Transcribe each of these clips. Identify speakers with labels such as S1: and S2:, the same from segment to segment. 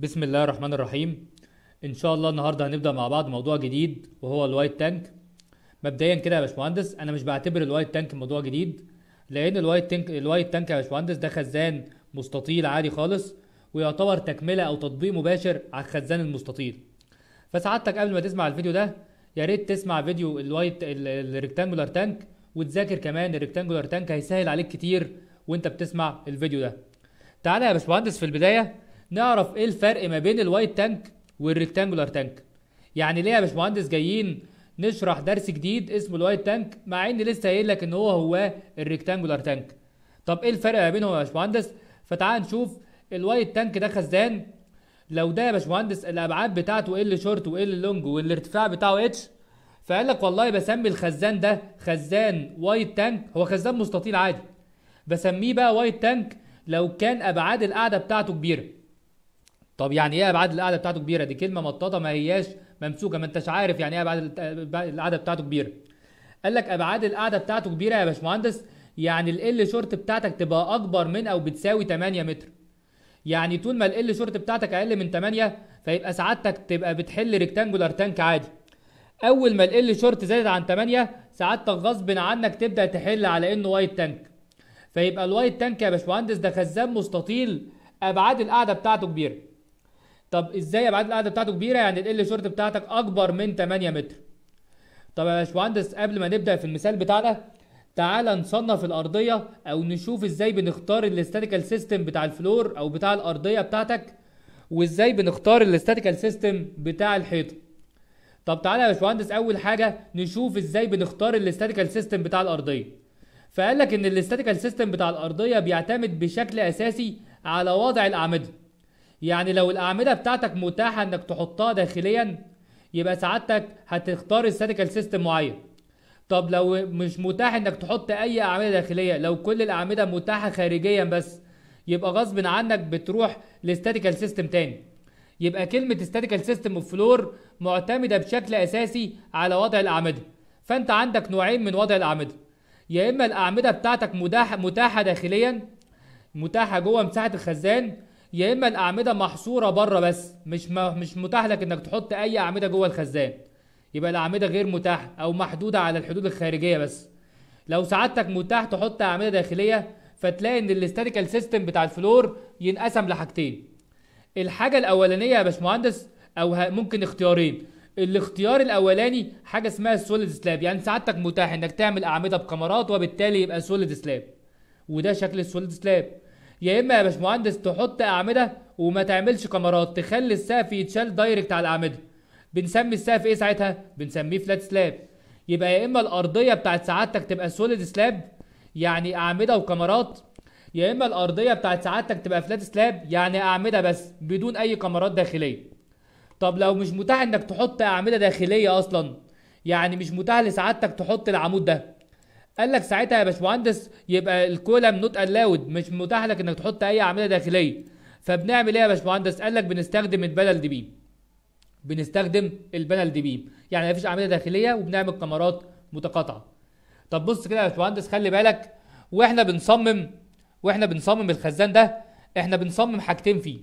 S1: بسم الله الرحمن الرحيم ان شاء الله النهارده هنبدا مع بعض موضوع جديد وهو الوايت تانك مبدئيا كده يا باشمهندس انا مش بعتبر الوايت تانك موضوع جديد لان الوايت تانك الوايت تانك يا باشمهندس ده خزان مستطيل عادي خالص ويعتبر تكمله او تطبيق مباشر على الخزان المستطيل فسعادتك قبل ما تسمع الفيديو ده يا ريت تسمع فيديو الوايت الريكتانجولار تانك وتذاكر كمان الريكتانجولار تانك هيسهل عليك كتير وانت بتسمع الفيديو ده تعالى يا باشمهندس في البدايه نعرف ايه الفرق ما بين الوايت تانك والريكتانجولار تانك يعني ليه يا باشمهندس جايين نشرح درس جديد اسمه الوايت تانك مع ان لسه قايل لك ان هو هو الريكتانجولار تانك طب ايه الفرق ما بينهم يا باشمهندس فتعال نشوف الوايت تانك ده خزان لو ده يا باشمهندس الابعاد بتاعته ال شورت وال لونج والارتفاع بتاعه اتش فقال لك والله بسمي الخزان ده خزان وايت تانك هو خزان مستطيل عادي بسميه بقى وايت تانك لو كان ابعاد القاعده بتاعته كبيره طب يعني ايه ابعاد القاعده بتاعته كبيره دي كلمه مطاطه ما هياش ممسوكه ما انتش عارف يعني ايه ابعاد القاعده بتاعته كبيره قال لك ابعاد القاعده بتاعته كبيره يا باشمهندس يعني ال شورت بتاعتك تبقى اكبر من او بتساوي 8 متر يعني طول ما ال شورت بتاعتك اقل من 8 فيبقى سعادتك تبقى بتحل ريكتانجولار تانك عادي اول ما ال شورت زادت عن 8 سعادتك غصب عنك تبدا تحل على انه وايت تانك فيبقى الوايت تانك يا باشمهندس ده خزان مستطيل ابعاد القاعده بتاعته كبيره طب ازاي ابعاد القاعده بتاعته كبيره يعني ال شورت بتاعتك اكبر من 8 متر طب يا باشمهندس قبل ما نبدا في المثال بتاعنا تعال نصنف الارضيه او نشوف ازاي بنختار الاستاتيكال سيستم بتاع الفلور او بتاع الارضيه بتاعتك وازاي بنختار الاستاتيكال سيستم بتاع الحيطه طب تعالى يا باشمهندس اول حاجه نشوف ازاي بنختار الاستاتيكال سيستم بتاع الارضيه فقال لك ان الاستاتيكال سيستم بتاع الارضيه بيعتمد بشكل اساسي على وضع الاعمده يعني لو الاعمده بتاعتك متاحه انك تحطها داخليا يبقى سعادتك هتختار استاتيكال سيستم معين طب لو مش متاح انك تحط اي اعمده داخليه لو كل الاعمده متاحه خارجيا بس يبقى غصب عنك بتروح لاستاتيكال سيستم تاني يبقى كلمه استاتيكال سيستم اوف فلور معتمده بشكل اساسي على وضع الاعمده فانت عندك نوعين من وضع الاعمده يا اما الاعمده بتاعتك متاحه متاحه داخليا متاحه جوه مساحه الخزان يا اما الاعمده محصوره بره بس مش مش متاح لك انك تحط اي اعمده جوه الخزان يبقى الاعمده غير متاحه او محدوده على الحدود الخارجيه بس لو سعادتك متاح تحط اعمده داخليه فتلاقي ان الاستاتيكال سيستم بتاع الفلور ينقسم لحاجتين الحاجه الاولانيه يا باشمهندس او ممكن اختيارين الاختيار الاولاني حاجه اسمها السوليد سلاب يعني سعادتك متاح انك تعمل اعمده بكاميرات وبالتالي يبقى سوليد سلاب وده شكل السوليد سلاب يا اما يا باشمهندس تحط اعمده وما تعملش كاميرات تخلي السقف يتشال دايركت على الاعمده بنسمي السقف ايه ساعتها بنسميه فلات سلاب يبقى يا اما الارضيه بتاعت سعادتك تبقى سوليد سلاب يعني اعمده وكاميرات يا اما الارضيه بتاعت سعادتك تبقى فلات سلاب يعني اعمده بس بدون اي كاميرات داخليه طب لو مش متاح انك تحط اعمده داخليه اصلا يعني مش متاح لسعادتك تحط العمود ده قال لك ساعتها يا باشمهندس يبقى الكولم نوت الاود مش متاح لك انك تحط اي اعمده داخليه فبنعمل ايه يا باشمهندس قال لك بنستخدم البانل دي بيم بنستخدم البانل دي بيم يعني مفيش اعمده داخليه وبنعمل كاميرات متقاطعه طب بص كده يا باشمهندس خلي بالك واحنا بنصمم واحنا بنصمم الخزان ده احنا بنصمم حاجتين فيه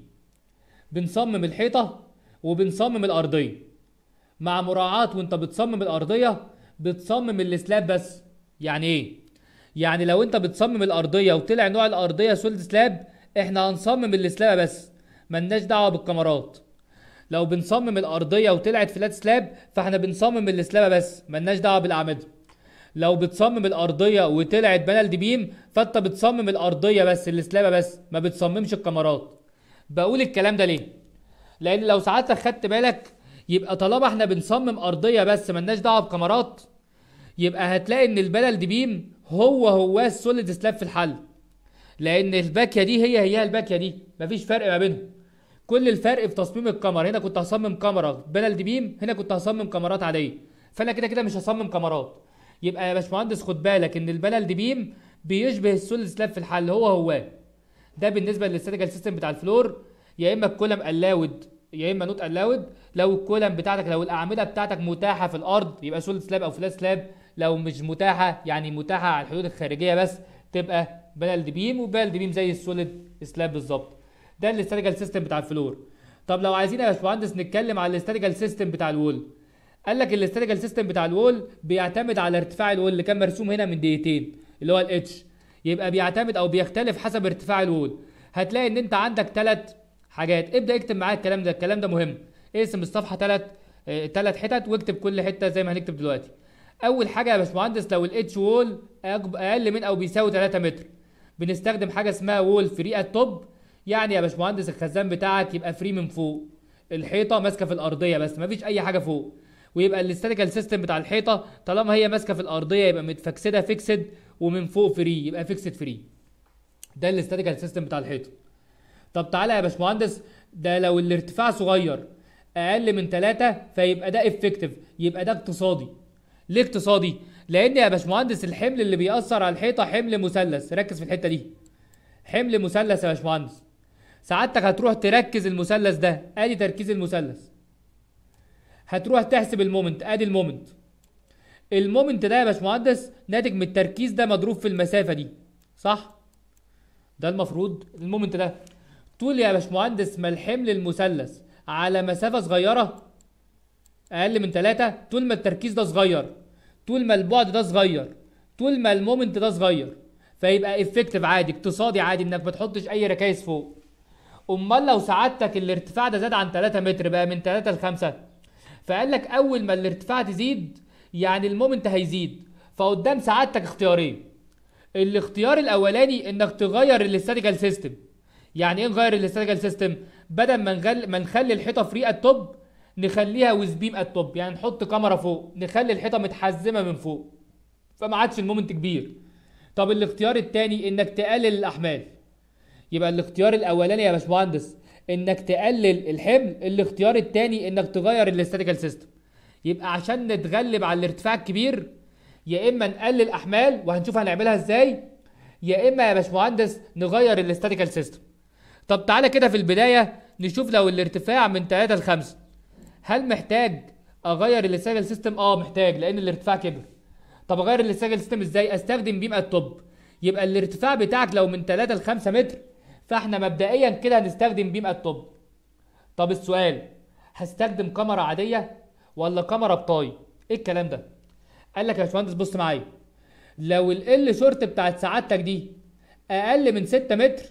S1: بنصمم الحيطه وبنصمم الارضيه مع مراعاه وانت بتصمم الارضيه بتصمم السلاب بس يعني ايه يعني لو انت بتصمم الارضيه وطلع نوع الارضيه سوليد سلاب احنا هنصمم السلاب بس ملناش دعوه بالكاميرات لو بنصمم الارضيه وطلعت فلات سلاب فاحنا بنصمم السلابه بس ملناش دعوه بالاعمده لو بتصمم الارضيه وطلعت بانل دي بيم فانت بتصمم الارضيه بس السلابه بس ما بتصممش الكاميرات بقول الكلام ده ليه لان لو ساعتك خدت بالك يبقى طالما احنا بنصمم ارضيه بس ملناش دعوه بكاميرات يبقى هتلاقي ان البانل دي بيم هو هو السوليد سلاب في الحل لان الباكيه دي هي هي الباكيه دي مفيش فرق ما بينهم كل الفرق في تصميم الكاميرا هنا كنت هصمم كاميرا بانل دي بيم هنا كنت هصمم كاميرات عاديه فانا كده كده مش هصمم كاميرات يبقى يا باشمهندس خد بالك ان البانل دي بيم بيشبه السوليد سلاب في الحل هو هو ده بالنسبه للاستاتيكال سيستم بتاع الفلور يا اما الكولم الاود يا اما نوت الاود لو الكولم بتاعتك لو الاعمده بتاعتك متاحه في الارض يبقى سوليد سلاب او فلات سلاب لو مش متاحه يعني متاحه على الحدود الخارجيه بس تبقى بانل دي بيم وبانل دي بيم زي السوليد سلاب بالظبط ده الاستاتيكال سيستم بتاع الفلور طب لو عايزين يا باشمهندس نتكلم على الاستاتيكال سيستم بتاع الوول قال لك الاستاتيكال سيستم بتاع الوول بيعتمد على ارتفاع الوول اللي كان مرسوم هنا من دقيقتين اللي هو الاتش يبقى بيعتمد او بيختلف حسب ارتفاع الوول هتلاقي ان انت عندك ثلاث حاجات ابدا اكتب معايا الكلام ده الكلام ده مهم اقسم الصفحه ثلاث ثلاث حتت واكتب كل حته زي ما هنكتب دلوقتي اول حاجه يا باشمهندس لو الاتش وول اقل من او بيساوي 3 متر بنستخدم حاجه اسمها وول فري ات توب يعني يا باشمهندس الخزان بتاعك يبقى فري من فوق الحيطه ماسكه في الارضيه بس مفيش اي حاجه فوق ويبقى الاستاتيكال سيستم بتاع الحيطه طالما هي ماسكه في الارضيه يبقى متفكسده فيكسد ومن فوق فري يبقى فيكسد فري ده الاستاتيكال سيستم بتاع الحيطه طب تعالى يا باشمهندس ده لو الارتفاع صغير اقل من 3 فيبقى ده افكتيف يبقى ده اقتصادي ليه اقتصادي لان يا باشمهندس الحمل اللي بيأثر على الحيطه حمل مثلث ركز في الحته دي حمل مثلث يا باشمهندس سعادتك هتروح تركز المثلث ده ادي تركيز المثلث هتروح تحسب المومنت ادي المومنت المومنت ده يا باشمهندس ناتج من التركيز ده مضروب في المسافه دي صح ده المفروض المومنت ده طول يا باشمهندس ما الحمل المثلث على مسافه صغيره اقل من 3 طول ما التركيز ده صغير طول ما البعد ده صغير طول ما المومنت ده صغير فيبقى افكتيف عادي اقتصادي عادي انك ما تحطش اي ركايز فوق امال لو سعادتك الارتفاع ده زاد عن 3 متر بقى من 3 ل 5 فقال لك اول ما الارتفاع تزيد يعني المومنت هيزيد فقدام سعادتك اختيارين الاختيار الاولاني انك تغير الاستاتيكال سيستم يعني ايه نغير الاستاتيكال سيستم بدل ما نغل... ما نخلي الحيطه فري التوب نخليها ويز بيم التوب يعني نحط كاميرا فوق نخلي الحيطه متحزمه من فوق فما عادش المومنت كبير طب الاختيار الثاني انك تقلل الاحمال يبقى الاختيار الاولاني يا باشمهندس انك تقلل الحمل الاختيار الثاني انك تغير الاستاتيكال سيستم يبقى عشان نتغلب على الارتفاع الكبير يا اما نقلل احمال وهنشوف هنعملها ازاي يا اما يا باشمهندس نغير الاستاتيكال سيستم طب تعالى كده في البدايه نشوف لو الارتفاع من 3 ل 5 هل محتاج اغير الاستاتيكال سيستم اه محتاج لان الارتفاع كبر طب اغير الاستاتيكال سيستم ازاي استخدم بيم التوب يبقى الارتفاع بتاعك لو من 3 ل 5 متر فاحنا مبدئيا كده هنستخدم بيم التوب طب السؤال هستخدم كاميرا عاديه ولا كاميرا بطاي ايه الكلام ده قال لك يا باشمهندس بص معايا لو ال شورت بتاعت سعادتك دي اقل من 6 متر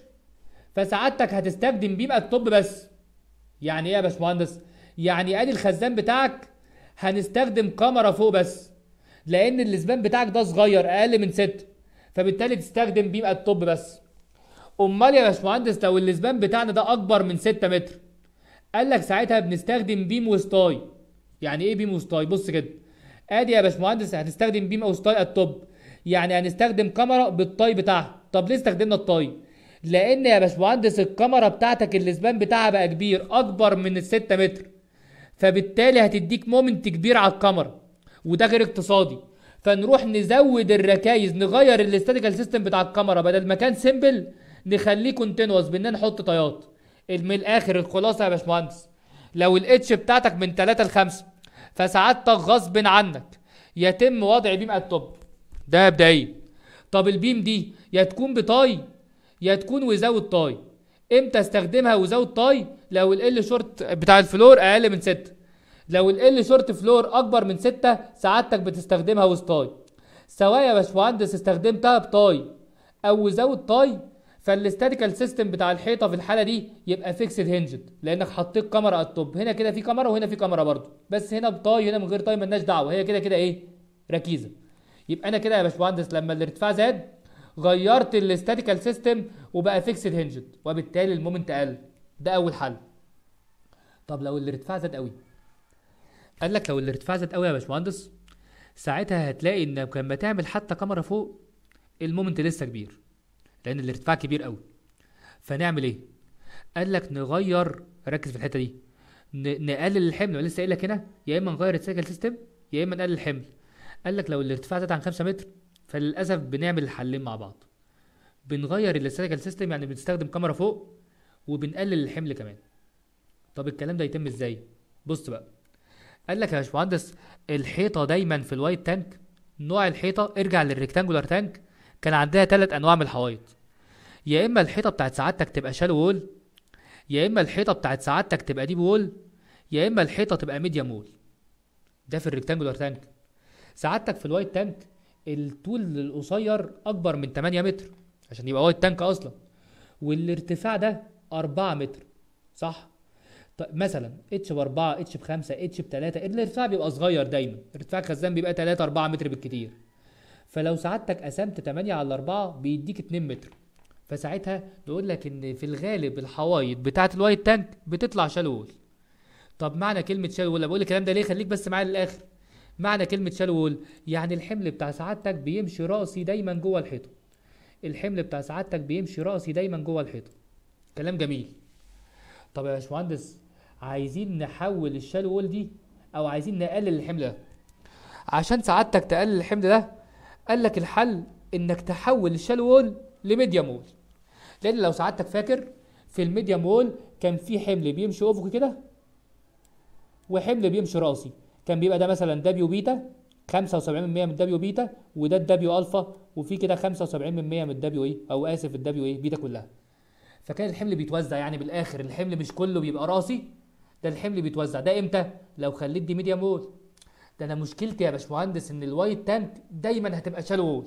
S1: فسعادتك هتستخدم بيم التوب بس يعني ايه يا باشمهندس يعني ادي الخزان بتاعك هنستخدم كاميرا فوق بس لان الاسبان بتاعك ده صغير اقل من 6 فبالتالي تستخدم بيم التوب بس امال يا باشمهندس لو الاسبان بتاعنا ده اكبر من 6 متر قال لك ساعتها بنستخدم بيم وسطاي يعني ايه بيم وسطاي بص كده ادي يا باشمهندس هتستخدم بيم وسطاي التوب يعني هنستخدم كاميرا بالطاي بتاعها طب ليه استخدمنا الطاي لان يا باشمهندس الكاميرا بتاعتك الاسبان بتاعها بقى كبير اكبر من ال 6 متر فبالتالي هتديك مومنت كبير على الكاميرا وده غير اقتصادي فنروح نزود الركايز نغير الاستاتيكال سيستم بتاع الكاميرا بدل ما كان سيمبل نخليه كونتينوس بان نحط طيات من الاخر الخلاصه يا باشمهندس لو الاتش بتاعتك من 3 ل 5 فسعادتك غصب عنك يتم وضع بيم التوب ده مبدئيا طب البيم دي يا تكون بطاي يا تكون وزاوت طاي امتى استخدمها وزاوت طاي لو ال شورت بتاع الفلور اقل من 6 لو ال شورت فلور اكبر من 6 سعادتك بتستخدمها وسطاي سواء يا باشمهندس استخدمتها بطاي او وزاوت طاي فالاستاتيكال سيستم بتاع الحيطه في الحاله دي يبقى فيكسد هنجد لانك حطيت كاميرا على التوب هنا كده في كاميرا وهنا في كاميرا برضو بس هنا بطاي هنا من غير طاي ملناش دعوه هي كده كده ايه ركيزه يبقى انا كده يا باشمهندس لما الارتفاع زاد غيرت الاستاتيكال سيستم وبقى فيكسد هنجد وبالتالي المومنت قل ده اول حل طب لو الارتفاع زاد قوي قال لك لو الارتفاع زاد قوي يا باشمهندس ساعتها هتلاقي انك لما تعمل حتى كاميرا فوق المومنت لسه كبير لان الارتفاع كبير قوي فنعمل ايه قال لك نغير ركز في الحته دي ن- نقلل الحمل ولا لسه قايل لك هنا يا اما نغير السيكل سيستم يا اما نقلل الحمل قال لك لو الارتفاع زاد عن 5 متر فللاسف بنعمل الحلين مع بعض بنغير السيكل سيستم يعني بنستخدم كاميرا فوق وبنقلل الحمل كمان طب الكلام ده يتم ازاي بص بقى قال لك يا باشمهندس الحيطه دايما في الوايت تانك نوع الحيطه ارجع للريكتانجولار تانك كان عندها ثلاث انواع من الحوايط يا اما الحيطه بتاعت سعادتك تبقى شالو وول يا اما الحيطه بتاعت سعادتك تبقى ديب وول يا اما الحيطه تبقى ميديم وول ده في الريكتانجولار تانك سعادتك في الوايت تانك الطول القصير اكبر من 8 متر عشان يبقى وايت تانك اصلا والارتفاع ده 4 متر صح طيب مثلا اتش ب 4 اتش ب 5 اتش ب 3 الارتفاع بيبقى صغير دايما ارتفاع الخزان بيبقى 3 4 متر بالكتير فلو سعادتك قسمت 8 على 4 بيديك 2 متر فساعتها نقول لك ان في الغالب الحوايط بتاعه الوايت تانك بتطلع شالو وول طب معنى كلمه شالو وول بقول الكلام ده ليه خليك بس معايا للاخر معنى كلمه شالو وول يعني الحمل بتاع سعادتك بيمشي راسي دايما جوه الحيطه الحمل بتاع سعادتك بيمشي راسي دايما جوه الحيطه كلام جميل طب يا باشمهندس عايزين نحول الشالو وول دي او عايزين نقلل الحمل ده عشان سعادتك تقلل الحمل ده قال لك الحل انك تحول الشالو وول لميديم وول لان لو سعادتك فاكر في الميديم وول كان في حمل بيمشي افقي كده وحمل بيمشي راسي كان بيبقى ده مثلا دبليو بيتا 75% من الدبليو بيتا وده الدبليو الفا وفي كده 75% من الدبليو ايه او اسف الدبليو ايه بيتا كلها فكان الحمل بيتوزع يعني بالاخر الحمل مش كله بيبقى راسي ده الحمل بيتوزع ده امتى لو خليت دي ميديم وول ده انا مشكلتي يا باشمهندس ان الوايت تانك دايما هتبقى شالو وول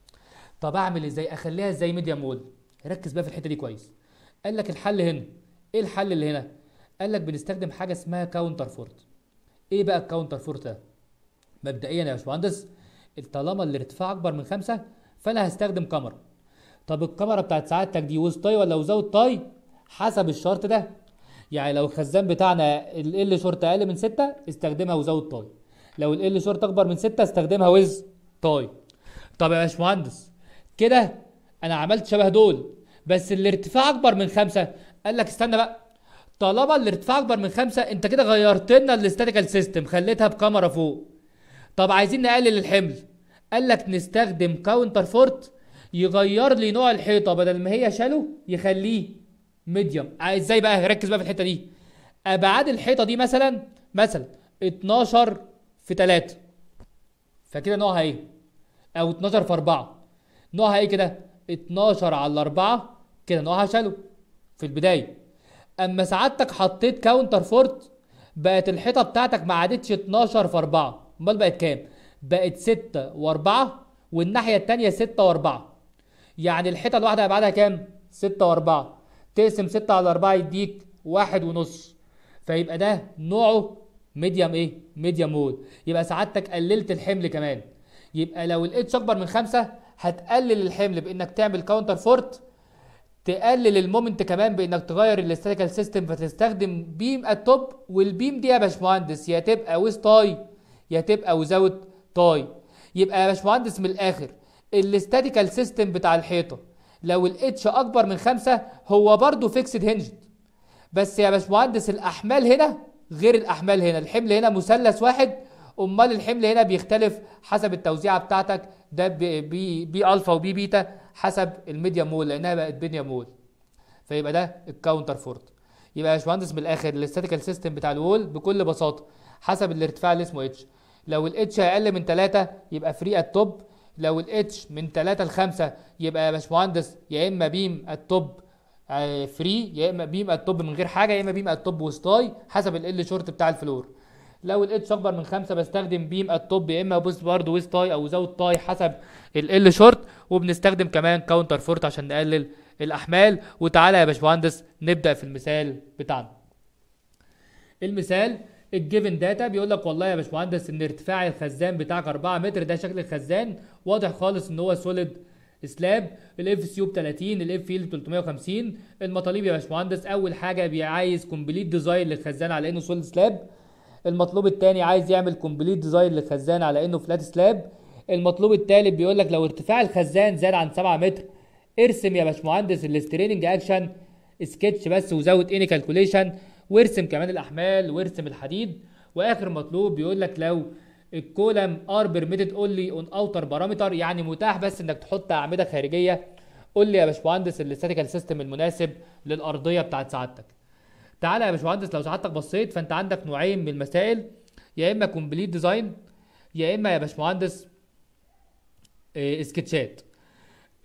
S1: طب اعمل ازاي اخليها ازاي ميديم وول ركز بقى في الحته دي كويس قال لك الحل هنا ايه الحل اللي هنا قال لك بنستخدم حاجه اسمها كاونتر فورت ايه بقى الكاونتر فورت ده مبدئيا يا باشمهندس طالما الارتفاع اكبر من خمسة فانا هستخدم كاميرا طب الكاميرا بتاعت سعادتك دي ويز تاي ولا وزاوت تاي حسب الشرط ده يعني لو الخزان بتاعنا ال شورت اقل من ستة استخدمها وزاوت تاي لو ال شورت اكبر من ستة استخدمها ويز تاي طب يا باشمهندس كده انا عملت شبه دول بس الارتفاع اكبر من خمسة قال لك استنى بقى طالما الارتفاع اكبر من خمسة انت كده غيرت لنا الاستاتيكال سيستم خليتها بكاميرا فوق طب عايزين نقلل الحمل قال لك نستخدم كاونتر فورت يغير لي نوع الحيطه بدل ما هي شالو يخليه ميديوم ازاي بقى ركز بقى في الحته دي ابعاد الحيطه دي مثلا مثلا 12 في 3 فكده نوعها ايه او 12 في 4 نوعها ايه كده 12 على 4 كده نوعها شالو في البدايه اما سعادتك حطيت كاونتر فورت بقت الحيطه بتاعتك ما عادتش 12 في 4 امال بقت كام بقت 6 و4 والناحيه الثانيه 6 و4 يعني الحيطه الواحده ابعادها كام 6 و4 تقسم 6 على 4 يديك واحد ونص فيبقى ده نوعه ميديم ايه ميديم وول يبقى سعادتك قللت الحمل كمان يبقى لو الاتش اكبر من خمسة هتقلل الحمل بانك تعمل كاونتر فورت تقلل المومنت كمان بانك تغير الاستاتيكال سيستم فتستخدم بيم التوب والبيم دي يا باشمهندس يا تبقى ويز تاي يا تبقى وزاوت تاي يبقى يا باشمهندس من الاخر الاستاتيكال سيستم بتاع الحيطه لو الاتش اكبر من خمسة هو برضو فيكسد هنجد بس يا باشمهندس الاحمال هنا غير الاحمال هنا الحمل هنا مثلث واحد امال الحمل هنا بيختلف حسب التوزيعه بتاعتك ده بي, بي, بي الفا وبي بيتا حسب الميديا مول لانها بقت بينيا مول فيبقى ده الكاونتر فورت يبقى يا باشمهندس من الاخر الاستاتيكال سيستم بتاع الوول بكل بساطه حسب الارتفاع اللي اسمه اتش لو الاتش اقل من 3 يبقى فري التوب لو الاتش من 3 ل 5 يبقى يا باشمهندس يا اما بيم التوب فري يا اما بيم التوب من غير حاجه يا اما بيم التوب وستاي حسب ال شورت بتاع الفلور لو الاتش اكبر من خمسة بستخدم بيم التوب يا اما بوست برضه ويز تاي او زاوت تاي حسب ال شورت وبنستخدم كمان كاونتر فورت عشان نقلل الاحمال وتعالى يا باشمهندس نبدا في المثال بتاعنا المثال الجيفن داتا بيقول لك والله يا باشمهندس ان ارتفاع الخزان بتاعك 4 متر ده شكل الخزان واضح خالص ان هو سوليد سلاب الاف سي ب 30 الاف يل 350 المطالب يا باشمهندس اول حاجه عايز كومبليت ديزاين للخزان على انه سوليد سلاب المطلوب الثاني عايز يعمل كومبليت ديزاين للخزان على انه فلات سلاب المطلوب الثالث بيقول لك لو ارتفاع الخزان زاد عن 7 متر ارسم يا باشمهندس الاستريننج اكشن سكتش بس وزود اني كالكوليشن وارسم كمان الاحمال وارسم الحديد واخر مطلوب بيقول لك لو الكولم ار بيرميتد اونلي اون اوتر بارامتر يعني متاح بس انك تحط اعمده خارجيه قول لي يا باشمهندس الاستاتيكال سيستم المناسب للارضيه بتاعت سعادتك تعالى يا باشمهندس لو سعادتك بصيت فانت عندك نوعين من المسائل يا اما كومبليت ديزاين يا اما يا باشمهندس اه سكتشات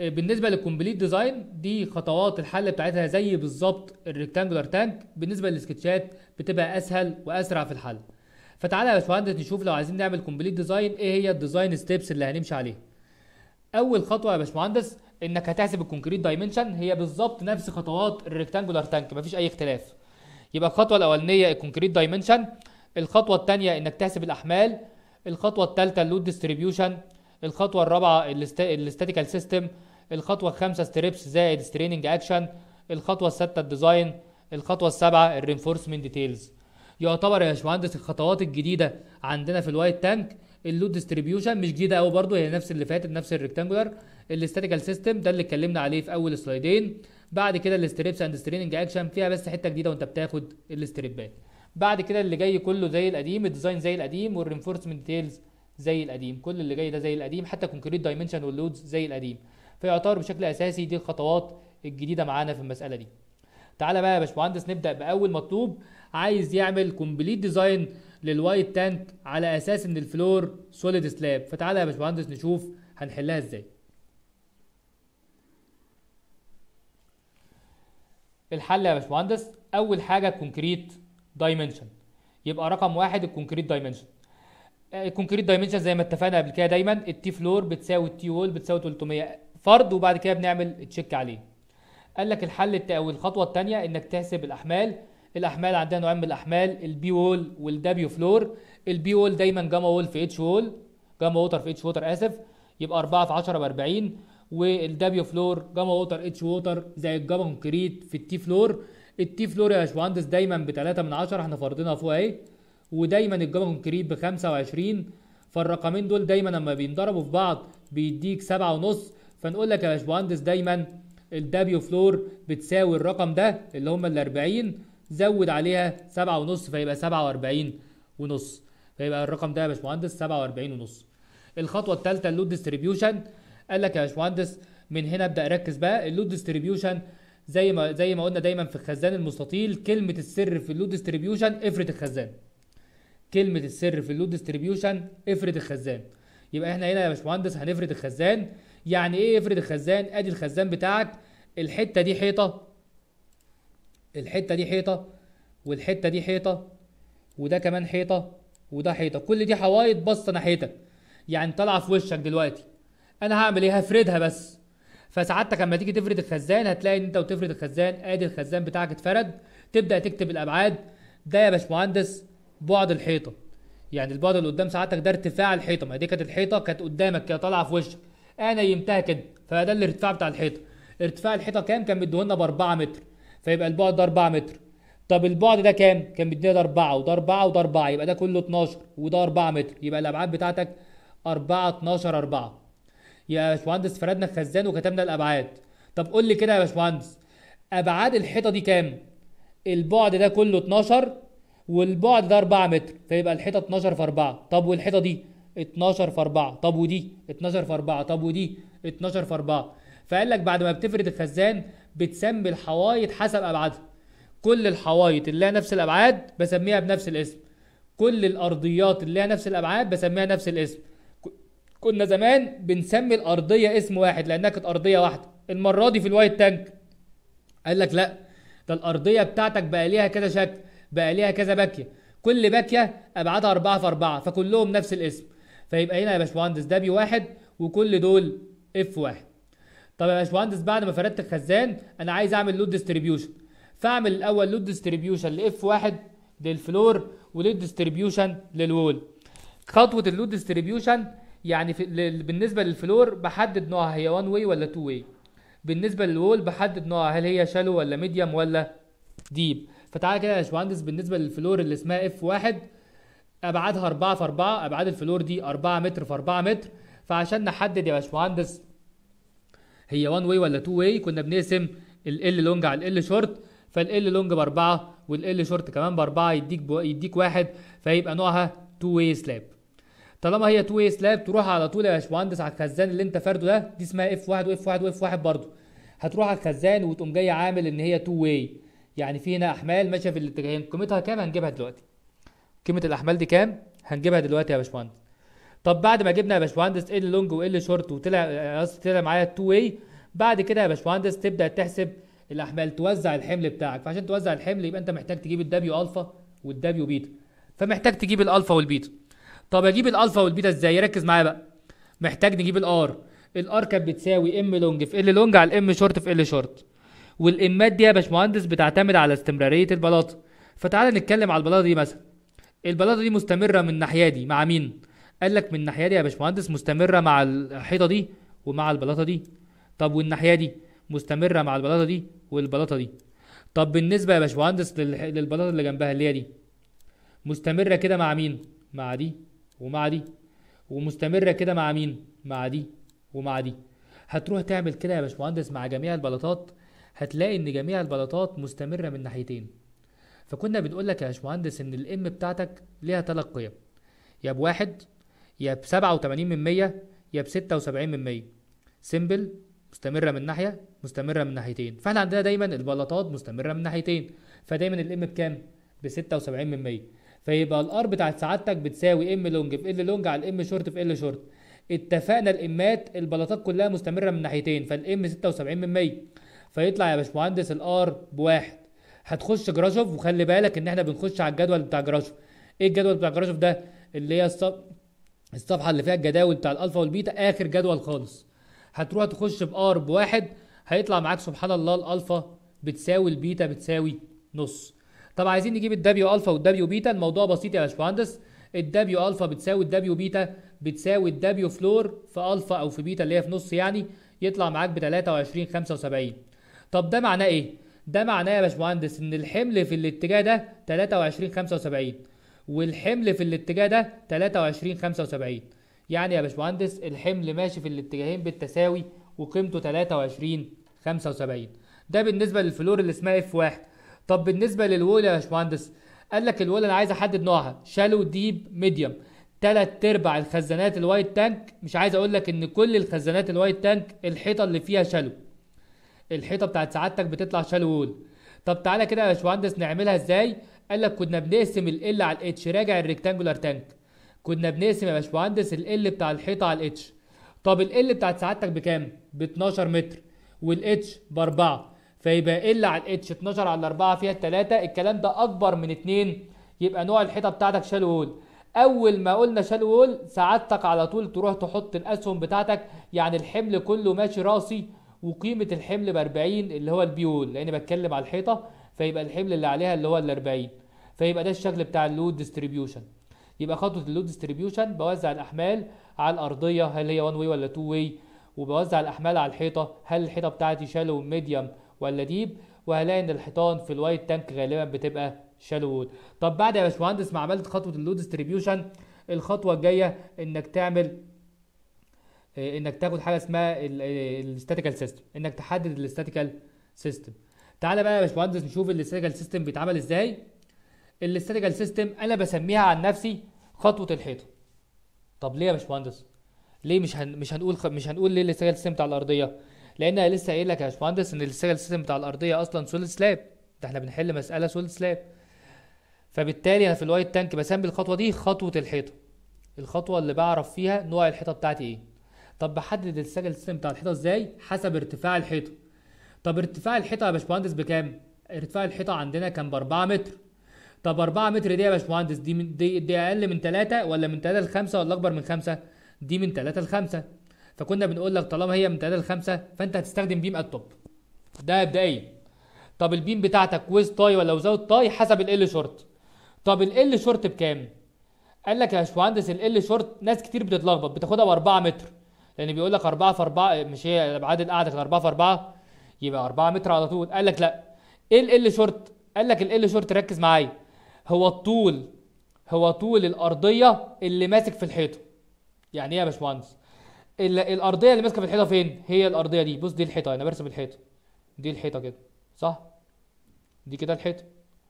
S1: آه، بالنسبه للكومبليت ديزاين دي خطوات الحل بتاعتها زي بالظبط الريكتانجولار تانك بالنسبه للسكتشات بتبقى اسهل واسرع في الحل فتعالى يا باشمهندس نشوف لو عايزين نعمل كومبليت ديزاين ايه هي الديزاين ستيبس اللي هنمشي عليها اول خطوه يا باشمهندس انك هتحسب الكونكريت دايمنشن هي بالظبط نفس خطوات الريكتانجولار تانك مفيش اي اختلاف يبقى الخطوه الاولانيه الكونكريت دايمنشن الخطوه الثانيه انك تحسب الاحمال الخطوه الثالثه اللود ديستريبيوشن الخطوه الرابعه الاستاتيكال سيستم الخطوه الخامسه ستريبس زائد ستريننج اكشن الخطوه السادسه الديزاين الخطوه السابعه الرينفورسمنت ديتيلز يعتبر يا باشمهندس الخطوات الجديده عندنا في الوايت تانك اللود ديستريبيوشن مش جديده قوي برضه هي نفس اللي فاتت نفس الريكتانجولار الاستاتيكال سيستم ده اللي اتكلمنا عليه في اول سلايدين بعد كده الستريبس اند ستريننج اكشن فيها بس حته جديده وانت بتاخد الاستريبات بعد كده اللي جاي كله زي القديم الديزاين زي القديم والرينفورسمنت ديتيلز زي القديم كل اللي جاي ده زي القديم حتى كونكريت دايمنشن واللودز زي القديم فيعتبر بشكل اساسي دي الخطوات الجديده معانا في المساله دي تعالى بقى يا باشمهندس نبدا باول مطلوب عايز يعمل كومبليت ديزاين للوايت تانك على اساس ان الفلور سوليد سلاب فتعالى يا باشمهندس نشوف هنحلها ازاي الحل يا باشمهندس اول حاجه كونكريت دايمنشن يبقى رقم واحد الكونكريت دايمنشن الكونكريت دايمنشن زي ما اتفقنا قبل كده دايما التي فلور بتساوي التي وول بتساوي 300 فرد وبعد كده بنعمل تشيك عليه قال لك الحل التا- او الخطوه الثانيه انك تحسب الاحمال الاحمال عندنا نوعين من الاحمال البي وول والدبليو فلور البي وول دايما جاما وول في اتش وول جاما ووتر في اتش ووتر اسف يبقى 4 في 10 ب 40 والدبليو فلور جاما ووتر اتش ووتر زي الجاما كونكريت في التي فلور التي فلور يا باشمهندس دايما ب 3 من 10 احنا فرضينها فوق اهي ودايما الجاما كونكريت ب 25 فالرقمين دول دايما لما بينضربوا في بعض بيديك سبعة ونص فنقول لك يا باشمهندس دايما الدبليو فلور بتساوي الرقم ده اللي هم ال 40 زود عليها سبعة ونص فيبقى 47 ونص فيبقى الرقم ده يا باشمهندس 47 ونص الخطوه الثالثه اللود ديستريبيوشن قال لك يا باشمهندس من هنا ابدا ركز بقى اللود ديستريبيوشن زي ما زي ما قلنا دايما في الخزان المستطيل كلمه السر في اللود ديستريبيوشن افرد الخزان كلمه السر في اللود ديستريبيوشن افرد الخزان يبقى احنا هنا يا باشمهندس هنفرد الخزان يعني ايه افرد الخزان ادي الخزان بتاعك الحته دي حيطه الحته دي حيطه والحته دي حيطه وده كمان حيطه وده حيطه كل دي حوايط باصه ناحيتك يعني طالعه في وشك دلوقتي انا هعمل ايه هفردها بس فسعادتك لما تيجي تفرد الخزان هتلاقي ان انت وتفرد الخزان ادي الخزان بتاعك اتفرد تبدا تكتب الابعاد ده يا باشمهندس بعد الحيطه يعني البعد اللي قدام سعادتك ده ارتفاع الحيطه ما دي كانت الحيطه كانت قدامك كده طالعه في وشك انا يمتها كده فده الارتفاع بتاع الحيطه ارتفاع الحيطه كام كان مديهولنا ب 4 متر فيبقى البعد ده 4 متر طب البعد ده كام كان مدينا ده 4 وده 4 وده 4 يبقى ده كله 12 وده 4 متر يبقى الابعاد بتاعتك 4 12 4 يا باشمهندس فردنا الخزان وكتبنا الابعاد طب قول لي كده يا باشمهندس ابعاد الحيطه دي كام البعد ده كله 12 والبعد ده 4 متر فيبقى الحيطه 12 في 4 طب والحيطه دي 12 في 4 طب ودي 12 في 4 طب ودي 12 في 4 فقال لك بعد ما بتفرد الخزان بتسمي الحوايط حسب ابعادها كل الحوايط اللي لها نفس الابعاد بسميها بنفس الاسم كل الارضيات اللي لها نفس الابعاد بسميها نفس الاسم ك- كنا زمان بنسمي الارضيه اسم واحد لانها كانت ارضيه واحده المره دي في الوايت تانك قال لك لا ده الارضيه بتاعتك بقى ليها كذا شكل بقى ليها كذا باكيه كل باكيه ابعادها 4 في 4 فكلهم نفس الاسم فيبقى هنا يا باشمهندس ده بي واحد وكل دول اف واحد طب يا باشمهندس بعد ما فردت الخزان انا عايز اعمل لود ديستريبيوشن فاعمل الاول لود ديستريبيوشن لاف واحد للفلور ولود ديستريبيوشن للوول خطوه اللود ديستريبيوشن يعني في لل- بالنسبه للفلور بحدد نوعها هي 1 واي ولا 2 واي بالنسبه للوول بحدد نوعها هل هي شالو ولا ميديوم ولا ديب فتعالى كده يا باشمهندس بالنسبه للفلور اللي اسمها اف واحد ابعادها 4 في 4 ابعاد الفلور دي 4 متر في 4 متر فعشان نحدد يا باشمهندس هي 1 واي ولا 2 واي كنا بنقسم ال لونج على ال شورت فال لونج باربعه وال شورت كمان باربعه يديك بو يديك واحد فيبقى نوعها 2 واي سلاب طالما هي 2 واي سلاب تروح على طول يا باشمهندس على الخزان اللي انت فارده ده دي اسمها اف 1 واف 1 واف 1 برضه هتروح على الخزان وتقوم جاي عامل ان هي 2 واي يعني في هنا احمال ماشيه في الاتجاهين قيمتها كام هنجيبها دلوقتي قيمه الاحمال دي كام هنجيبها دلوقتي يا باشمهندس طب بعد ما جبنا يا باشمهندس ال لونج وال شورت وطلع قصدي طلع معايا 2 واي بعد كده يا باشمهندس تبدا تحسب الاحمال توزع الحمل بتاعك فعشان توزع الحمل يبقى انت محتاج تجيب الدبليو الفا والدبليو بيتا فمحتاج تجيب الالفا والبيتا طب اجيب الالفا والبيتا ازاي ركز معايا بقى محتاج نجيب الار الار كانت بتساوي ام لونج في ال لونج على الام شورت في ال شورت والامات دي يا باشمهندس بتعتمد على استمراريه البلاطه فتعالى نتكلم على البلاطه دي مثلا البلاطه دي مستمره من الناحيه دي مع مين قال لك من الناحيه دي يا باشمهندس مستمره مع الحيطه دي ومع البلاطه دي طب والناحيه دي مستمره مع البلاطه دي والبلاطه دي طب بالنسبه يا باشمهندس للح- للبلاطه اللي جنبها اللي هي دي مستمره كده مع مين مع دي ومع دي ومستمره كده مع مين مع دي ومع دي هتروح تعمل كده يا باشمهندس مع جميع البلاطات هتلاقي ان جميع البلاطات مستمره من ناحيتين فكنا بنقول لك يا باشمهندس ان الام بتاعتك ليها ثلاث قيم يا بواحد يا بسبعة وتمانين من مية يا بستة وسبعين من مية سيمبل مستمرة من ناحية مستمرة من ناحيتين فاحنا عندنا دايما البلاطات مستمرة من ناحيتين فدايما الام بكام؟ بستة وسبعين من مية فيبقى الار بتاعت سعادتك بتساوي ام لونج في ال لونج على الام شورت في ال شورت اتفقنا الامات البلاطات كلها مستمرة من ناحيتين فالام ستة وسبعين من مية فيطلع يا باشمهندس الار بواحد هتخش جراشوف وخلي بالك ان احنا بنخش على الجدول بتاع جراشوف ايه الجدول بتاع جراشوف ده اللي هي الصف... الصفحه اللي فيها الجداول بتاع الالفا والبيتا اخر جدول خالص هتروح تخش بار بواحد هيطلع معاك سبحان الله الالفا بتساوي البيتا بتساوي نص طب عايزين نجيب الدبليو الفا والدبليو بيتا الموضوع بسيط يا باشمهندس الدبليو الفا بتساوي الدبليو بيتا بتساوي الدبليو فلور في الفا او في بيتا اللي هي في نص يعني يطلع معاك ب 23 75 طب ده معناه ايه ده معناه يا باشمهندس ان الحمل في الاتجاه ده 23 75 والحمل في الاتجاه ده 23 75 يعني يا باشمهندس الحمل ماشي في الاتجاهين بالتساوي وقيمته 23 75 ده بالنسبه للفلور اللي اسمها اف واحد طب بالنسبه للوول يا باشمهندس قال لك الوول انا عايز احدد نوعها شالو ديب ميديوم تلات ارباع الخزانات الوايت تانك مش عايز اقول لك ان كل الخزانات الوايت تانك الحيطه اللي فيها شالو الحيطه بتاعت سعادتك بتطلع شالو وول طب تعالى كده يا باشمهندس نعملها ازاي قال لك كنا بنقسم ال على الاتش راجع الريكتانجولار تانك كنا بنقسم يا باشمهندس ال بتاع الحيطه على الاتش طب ال بتاعت سعادتك بكام ب 12 متر والاتش باربعة فيبقى ال على الاتش 12 على 4 فيها 3 الكلام ده اكبر من 2 يبقى نوع الحيطه بتاعتك شالو وول اول ما قلنا شالو وول سعادتك على طول تروح تحط الاسهم بتاعتك يعني الحمل كله ماشي راسي وقيمه الحمل ب 40 اللي هو البيول لان بتكلم على الحيطه فيبقى الحمل اللي عليها اللي هو ال 40 فيبقى ده الشكل بتاع اللود ديستريبيوشن يبقى خطوه اللود ديستريبيوشن بوزع الاحمال على الارضيه هل هي 1 واي ولا 2 واي وبوزع الاحمال على الحيطه هل الحيطه بتاعتي شالو ميديوم ولا ديب وهلاقي ان الحيطان في الوايت تانك غالبا بتبقى شالو وول طب بعد يا باشمهندس ما عملت خطوه اللود ديستريبيوشن الخطوه الجايه انك تعمل آه، انك تاخد حاجه اسمها الاستاتيكال سيستم انك تحدد الاستاتيكال سيستم تعالى بقى يا باشمهندس نشوف الاستاتيكال سيستم بيتعمل ازاي الاستاتيكال سيستم انا بسميها عن نفسي خطوه الحيطه طب ليه يا باشمهندس ليه مش هن... مش هنقول خ... مش هنقول ليه الاستاتيكال سيستم بتاع الارضيه لان انا لسه قايل لك يا باشمهندس ان الاستاتيكال سيستم بتاع الارضيه اصلا سوليد سلاب ده احنا بنحل مساله سوليد سلاب فبالتالي انا في الوايت تانك بسمي الخطوه دي خطوه الحيطه الخطوه اللي بعرف فيها نوع الحيطه بتاعتي ايه طب بحدد السجل سيستم بتاع الحيطه ازاي حسب ارتفاع الحيطه طب ارتفاع الحيطه يا باشمهندس بكام ارتفاع الحيطه عندنا كان ب 4 متر طب 4 متر دي يا باشمهندس دي من دي, دي اقل من 3 ولا من 3 ل 5 ولا اكبر من 5 دي من 3 ل 5 فكنا بنقول لك طالما هي من 3 ل 5 فانت هتستخدم بيم التوب ده مبدئيا طب البيم بتاعتك ويز تاي ولا وزاوت تاي حسب ال شورت طب ال شورت بكام قال لك يا باشمهندس ال شورت ناس كتير بتتلخبط بتاخدها ب 4 متر لان بيقول لك 4 في 4 مش هي الابعاد القاعده كانت 4 في 4 يبقى 4 متر على طول قال لك لا ايه ال شورت قال لك ال شورت ركز معايا هو الطول هو طول الارضيه اللي ماسك في الحيطه يعني ايه يا باشمهندس ال- الارضيه اللي ماسكه في الحيطه فين هي الارضيه دي بص دي الحيطه انا برسم الحيطه دي الحيطه كده صح دي كده الحيطه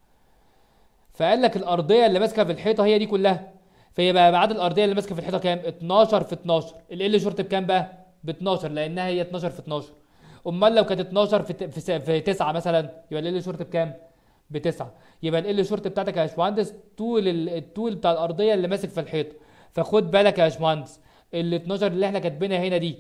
S1: فقال لك الارضيه اللي ماسكه في الحيطه هي دي كلها فيبقى ابعاد الارضيه اللي ماسكه في الحيطه كام 12 في 12 ال شورت بكام بقى ب 12 لانها هي 12 في 12 امال لو كانت 12 في ت- في, س- في 9 مثلا يبقى ال شورت بكام ب 9 يبقى ال شورت بتاعتك يا باشمهندس طول ال- الطول بتاع الارضيه اللي ماسك في الحيطه فخد بالك يا باشمهندس ال 12 اللي احنا كاتبينها هنا دي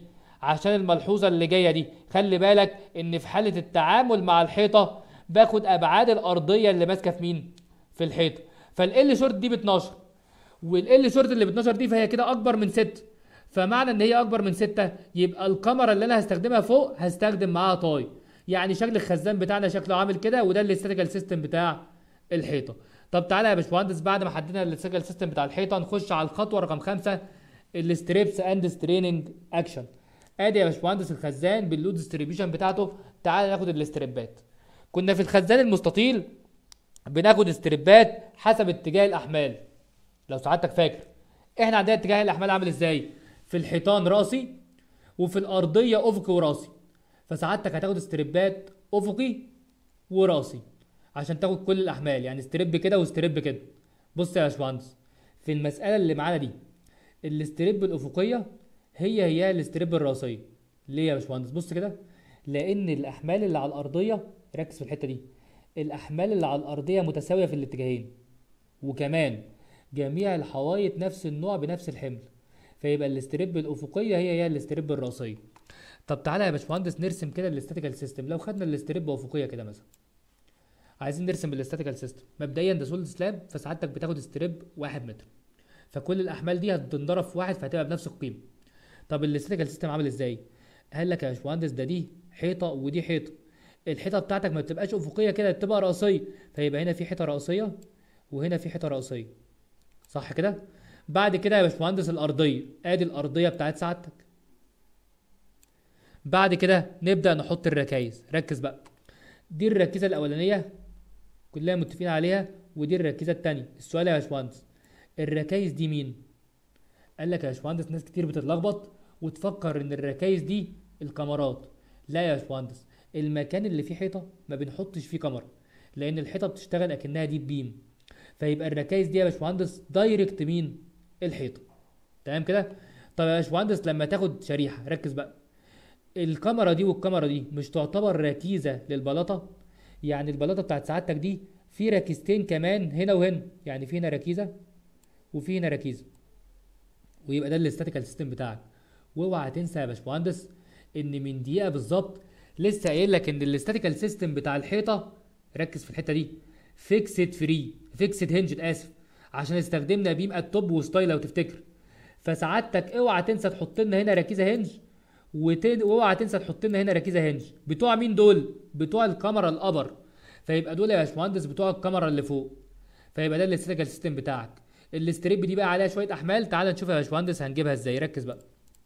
S1: عشان الملحوظه اللي جايه دي خلي بالك ان في حاله التعامل مع الحيطه باخد ابعاد الارضيه اللي ماسكه في مين في الحيطه فال شورت دي ب 12 والال شورت اللي ب 12 دي فهي كده اكبر من 6 فمعنى ان هي اكبر من 6 يبقى الكاميرا اللي انا هستخدمها فوق هستخدم معاها طاي يعني شكل الخزان بتاعنا شكله عامل كده وده الاستاتيكال سيستم بتاع الحيطه طب تعالى يا باشمهندس بعد ما حددنا الاستاتيكال سيستم بتاع الحيطه نخش على الخطوه رقم خمسة الستريبس اند ستريننج اكشن ادي يا باشمهندس الخزان باللود ديستريبيوشن بتاعته تعالى ناخد الاستريبات كنا في الخزان المستطيل بناخد استريبات حسب اتجاه الاحمال لو سعادتك فاكر احنا عندنا اتجاه الاحمال عامل ازاي في الحيطان راسي وفي الارضيه افقي وراسي فسعادتك هتاخد استريبات افقي وراسي عشان تاخد كل الاحمال يعني استريب كده واستريب كده بص يا باشمهندس في المساله اللي معانا دي الاستريب الافقيه هي هي الاستريب الراسيه ليه يا باشمهندس بص كده لان الاحمال اللي على الارضيه ركز في الحته دي الاحمال اللي على الارضيه متساويه في الاتجاهين وكمان جميع الحوايط نفس النوع بنفس الحمل فيبقى الاستريب الافقيه هي هي الاستريب الراسيه طب تعالى يا باشمهندس نرسم كده الاستاتيكال سيستم لو خدنا الاستريب افقيه كده مثلا عايزين نرسم الاستاتيكال سيستم مبدئيا ده سوليد سلاب فسعادتك بتاخد استريب واحد متر فكل الاحمال دي هتنضرب في واحد فهتبقى بنفس القيمه طب الاستاتيكال سيستم عامل ازاي قال لك يا باشمهندس ده دي حيطه ودي حيطه الحيطه بتاعتك ما بتبقاش افقيه كده بتبقى راسيه فيبقى هنا في حيطه راسيه وهنا في حيطه راسيه صح كده بعد كده يا باشمهندس الارضيه ادي الارضيه بتاعت سعادتك بعد كده نبدا نحط الركايز ركز بقى دي الركيزه الاولانيه كلنا متفقين عليها ودي الركيزه الثانيه السؤال يا باشمهندس الركايز دي مين قال لك يا باشمهندس ناس كتير بتتلخبط وتفكر ان الركايز دي الكاميرات لا يا باشمهندس المكان اللي فيه حيطه ما بنحطش فيه كاميرا لان الحيطه بتشتغل اكنها دي بيم فيبقى الركايز دي يا باشمهندس دايركت مين الحيطه تمام كده طب يا باشمهندس لما تاخد شريحه ركز بقى الكاميرا دي والكاميرا دي مش تعتبر ركيزه للبلاطه يعني البلاطه بتاعت سعادتك دي في ركيزتين كمان هنا وهنا يعني في هنا ركيزه وفي هنا ركيزه ويبقى ده الاستاتيكال سيستم بتاعك واوعى تنسى يا باشمهندس ان من دقيقه بالظبط لسه قايل لك ان الاستاتيكال سيستم بتاع الحيطه ركز في الحته دي فيكسد فري فيكسد هنج اسف عشان استخدمنا بيم التوب وستايل لو تفتكر فسعادتك اوعى تنسى تحط لنا هنا ركيزه هنج وتن... واوعى تنسى تحط لنا هنا ركيزه هنج بتوع مين دول بتوع الكاميرا الابر فيبقى دول يا باشمهندس بتوع الكاميرا اللي فوق فيبقى ده الاستاتيكال سيستم بتاعك الاستريب دي بقى عليها شويه احمال تعال نشوف يا باشمهندس هنجيبها ازاي ركز بقى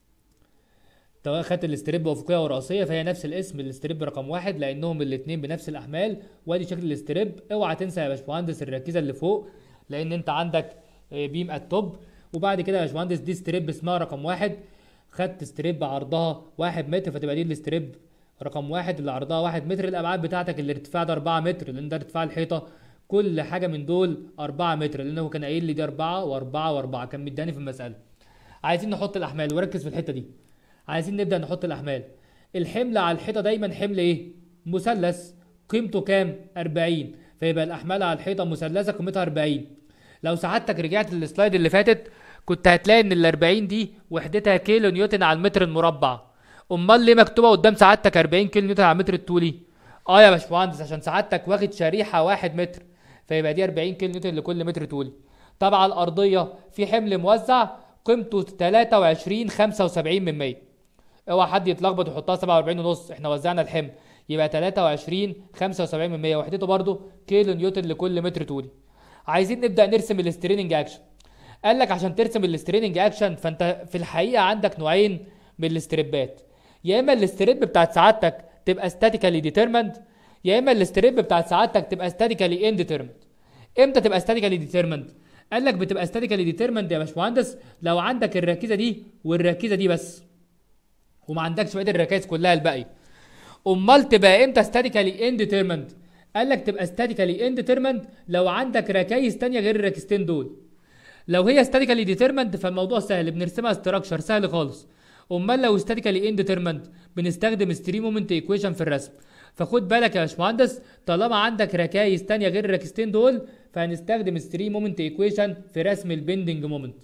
S1: طبعا خدت الاستريب افقيه وراسيه فهي نفس الاسم الاستريب رقم واحد لانهم الاثنين بنفس الاحمال وادي شكل الاستريب اوعى تنسى يا باشمهندس الركيزه اللي فوق لان انت عندك بيم التوب وبعد كده يا باشمهندس دي ستريب اسمها رقم واحد خدت ستريب عرضها واحد متر فتبقى دي الاستريب رقم واحد اللي عرضها واحد متر الابعاد بتاعتك الارتفاع ده 4 متر لان ده ارتفاع الحيطه كل حاجه من دول 4 متر لانه كان قايل لي دي 4 و4 و4 كان مداني في المساله عايزين نحط الاحمال وركز في الحته دي عايزين نبدا نحط الاحمال الحمل على الحيطه دايما حمل ايه مثلث قيمته كام 40 فيبقى الاحمال على الحيطه مثلثه قيمتها 40 لو سعادتك رجعت للسلايد اللي فاتت كنت هتلاقي ان ال 40 دي وحدتها كيلو نيوتن على المتر المربع امال ليه مكتوبه قدام سعادتك 40 كيلو نيوتن على المتر الطولي اه يا باشمهندس عشان سعادتك واخد شريحه واحد متر فيبقى دي 40 كيلو نيوتن لكل متر طولي طبعا الارضيه في حمل موزع قيمته 23 75 من 100 اوعى حد يتلخبط ويحطها 47 ونص احنا وزعنا الحمل يبقى 23 75 من 100 وحدته برضو كيلو نيوتن لكل متر طولي عايزين نبدا نرسم الاستريننج اكشن قال لك عشان ترسم الاستريننج اكشن فانت في الحقيقه عندك نوعين من الاستريبات يا اما الاستريب بتاعت سعادتك تبقى ستاتيكالي ديترمند يا اما الاستريب بتاعت سعادتك تبقى ستاتيكالي انديترمند امتى تبقى ستاتيكالي ديترمند قال لك بتبقى ستاتيكالي ديترمند يا باشمهندس لو عندك الركيزه دي والركيزه دي بس وما عندكش بقيه الركائز كلها الباقيه امال تبقى امتى ستاتيكالي انديترمند قال لك تبقى ستاتيكالي انديترمند لو عندك ركايز تانية غير الركيزتين دول لو هي ستاتيكالي ديترمند فالموضوع سهل بنرسمها استراكشر سهل خالص امال لو ستاتيكالي انديترمند بنستخدم ستريم مومنت ايكويشن في الرسم فخد بالك يا باشمهندس طالما عندك ركايز تانية غير الركيزتين دول فهنستخدم ستريم مومنت ايكويشن في رسم البندنج مومنت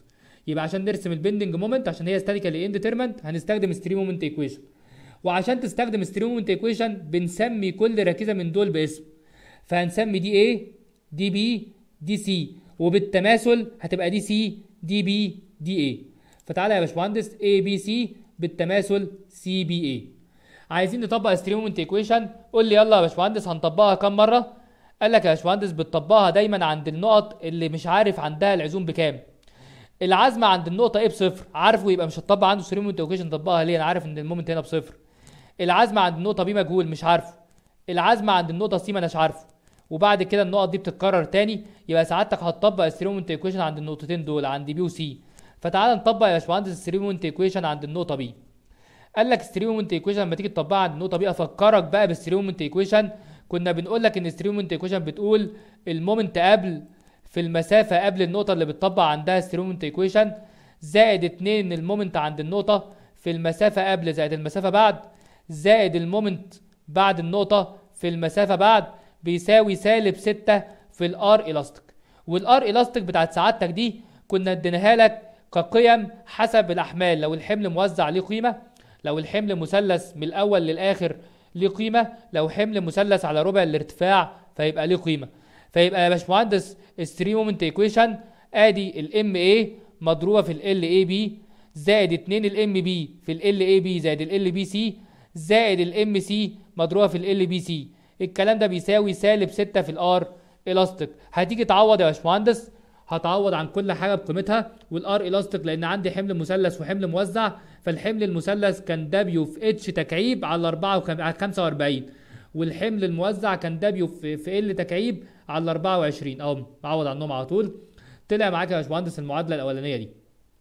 S1: يبقى عشان نرسم البندنج مومنت عشان هي ستاتيكالي انديترمنت هنستخدم ستريم مومنت ايكويشن وعشان تستخدم ستريم مومنت ايكويشن بنسمي كل ركيزه من دول باسم فهنسمي دي A دي B دي C وبالتماثل هتبقى دي C دي B دي A فتعالى يا باشمهندس A B C بالتماثل C B A عايزين نطبق ستريم مومنت ايكويشن قول لي يلا يا باشمهندس هنطبقها كام مره قال لك يا باشمهندس بتطبقها دايما عند النقط اللي مش عارف عندها العزوم بكام العزمه عند النقطه ايه بصفر عارفه يبقى مش هتطبق عنده ستريم مومنت ايكويشن نطبقها ليه انا عارف ان المومنت هنا بصفر العزمه عند النقطه بي مجهول مش عارفه العزمه عند النقطه سي ما اناش عارفه وبعد كده النقط دي بتتكرر تاني يبقى سعادتك هتطبق الستريم مومنت ايكويشن عند النقطتين دول عند بي وسي فتعال نطبق يا باشمهندس الستريم مومنت ايكويشن عند النقطه بي قال لك ستريم مومنت ايكويشن لما تيجي تطبقها عند النقطه بي افكرك بقى بالستريم مومنت ايكويشن كنا بنقول لك ان ستريم مومنت ايكويشن بتقول المومنت قبل في المسافه قبل النقطه اللي بتطبق عندها ستريم مومنت ايكويشن زائد 2 المومنت عند النقطه في المسافه قبل زائد المسافه بعد زائد المومنت بعد النقطه في المسافه بعد بيساوي سالب 6 في الار الاستيك والار الاستيك بتاعت سعادتك دي كنا اديناها لك كقيم حسب الاحمال لو الحمل موزع ليه قيمه لو الحمل مثلث من الاول للاخر ليه قيمه لو حمل مثلث على ربع الارتفاع فيبقى ليه قيمه فيبقى يا باشمهندس الستري مومنت ايكويشن ادي الام اي مضروبه في ال اي بي زائد 2 الام بي في ال اي بي زائد ال بي سي زائد الام سي مضروبه في ال بي سي الكلام ده بيساوي سالب 6 في الار الاستيك هتيجي تعوض يا باشمهندس هتعوض عن كل حاجه بقيمتها والار الاستيك لان عندي حمل مثلث وحمل موزع فالحمل المثلث كان دبليو في اتش تكعيب على 4 على 45 والحمل الموزع كان دبليو في, في ال تكعيب على 24 اهو معوض عنهم على طول طلع معاك يا باشمهندس المعادله الاولانيه دي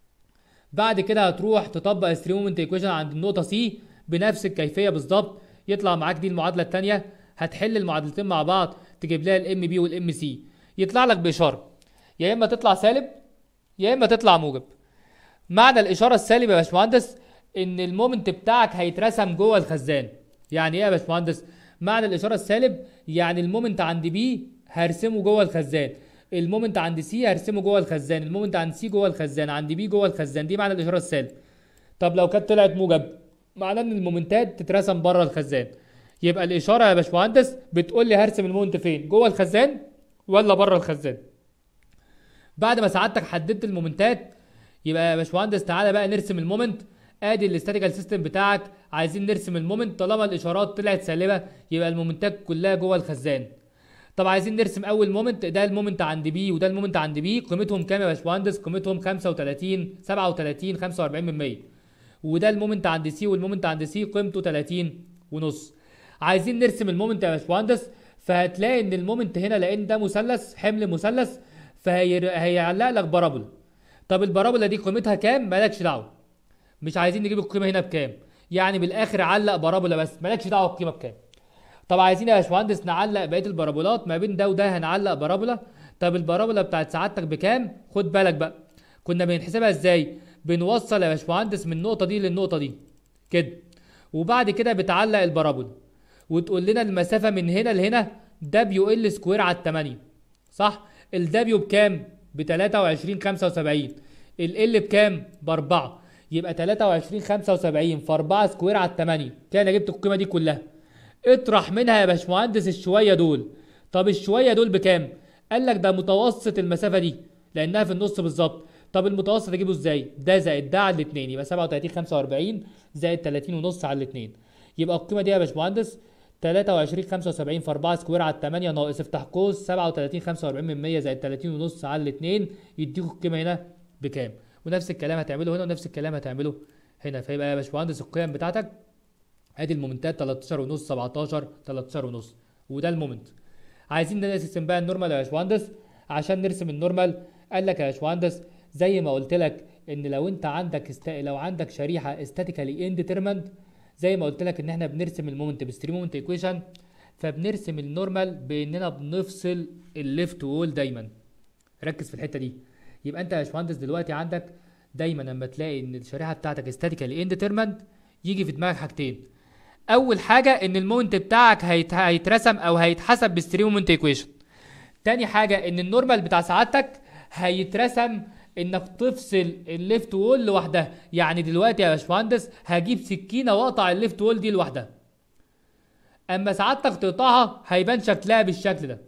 S1: بعد كده هتروح تطبق ستريم مومنت ايكويشن عند النقطه سي بنفس الكيفيه بالظبط يطلع معاك دي المعادله الثانيه هتحل المعادلتين مع بعض تجيب لها الام بي والام سي يطلع لك باشاره يا اما تطلع سالب يا اما تطلع موجب معنى الاشاره السالب يا باشمهندس ان المومنت بتاعك هيترسم جوه الخزان يعني ايه يا باشمهندس معنى الاشاره السالب يعني المومنت عند بي هرسمه جوه الخزان المومنت عند سي هرسمه جوه الخزان المومنت عند سي جوه الخزان عند بي جوه الخزان دي معنى الاشاره السالب طب لو كانت طلعت موجب معناه ان المومنتات تترسم بره الخزان يبقى الاشاره يا باشمهندس بتقول لي هرسم المومنت فين جوه الخزان ولا بره الخزان بعد ما سعادتك حددت المومنتات يبقى يا باشمهندس تعالى بقى نرسم المومنت ادي الاستاتيكال سيستم بتاعك عايزين نرسم المومنت طالما الاشارات طلعت سالبه يبقى المومنتات كلها جوه الخزان طب عايزين نرسم اول مومنت ده المومنت عند بي وده المومنت عند بي قيمتهم كام يا باشمهندس قيمتهم 35 37 45 من 100 وده المومنت عند سي والمومنت عند سي قيمته 30 ونص عايزين نرسم المومنت يا باشمهندس فهتلاقي ان المومنت هنا لان ده مثلث حمل مثلث فهيعلق لك بارابولا طب البارابولا دي قيمتها كام مالكش دعوه مش عايزين نجيب القيمه هنا بكام يعني بالاخر علق بارابولا بس مالكش دعوه القيمه بكام طب عايزين يا باشمهندس نعلق بقيه البارابولات ما بين ده وده هنعلق بارابولا طب البارابولا بتاعت سعادتك بكام خد بالك بقى كنا بنحسبها ازاي بنوصل يا باشمهندس من النقطه دي للنقطه دي كده وبعد كده بتعلق البارابولا وتقول لنا المسافه من هنا لهنا دبليو ال سكوير على 8 صح الدبليو بكام ب 23 75 ال بكام ب 4 يبقى 23 75 في 4 سكوير على 8 كده انا جبت القيمه دي كلها اطرح منها يا باشمهندس الشويه دول طب الشويه دول بكام قال لك ده متوسط المسافه دي لانها في النص بالظبط طب المتوسط اجيبه ازاي ده زائد ده على الاثنين يبقى 37 45 زائد 30 ونص على الاثنين يبقى القيمه دي يا باشمهندس 23 75 في 4 سكوير على 8 ناقص افتح قوس 37 45 من 100 زائد 30 ونص على الاثنين يديكوا القيمه هنا بكام ونفس الكلام هتعمله هنا ونفس الكلام هتعمله هنا فيبقى يا باشمهندس القيم بتاعتك ادي المومنتات 13 ونص 17 13 ونص وده المومنت عايزين نرسم بقى النورمال يا باشمهندس عشان نرسم النورمال قال لك يا باشمهندس زي ما قلت لك ان لو انت عندك است... لو عندك شريحه استاتيكالي انديترمنت زي ما قلت لك ان احنا بنرسم المومنت بستريم مومنت ايكويشن فبنرسم النورمال باننا بنفصل الليفت وول دايما ركز في الحته دي يبقى انت يا باشمهندس دلوقتي عندك دايما لما تلاقي ان الشريحه بتاعتك استاتيكالي انديترمنت يجي في دماغك حاجتين اول حاجه ان المومنت بتاعك هيت... هيترسم او هيتحسب بالستريم مومنت ايكويشن تاني حاجه ان النورمال بتاع سعادتك هيترسم انك تفصل الليفت وول لوحدها يعني دلوقتي يا باشمهندس هجيب سكينه واقطع الليفت وول دي لوحدها اما سعادتك تقطعها هيبان شكلها بالشكل ده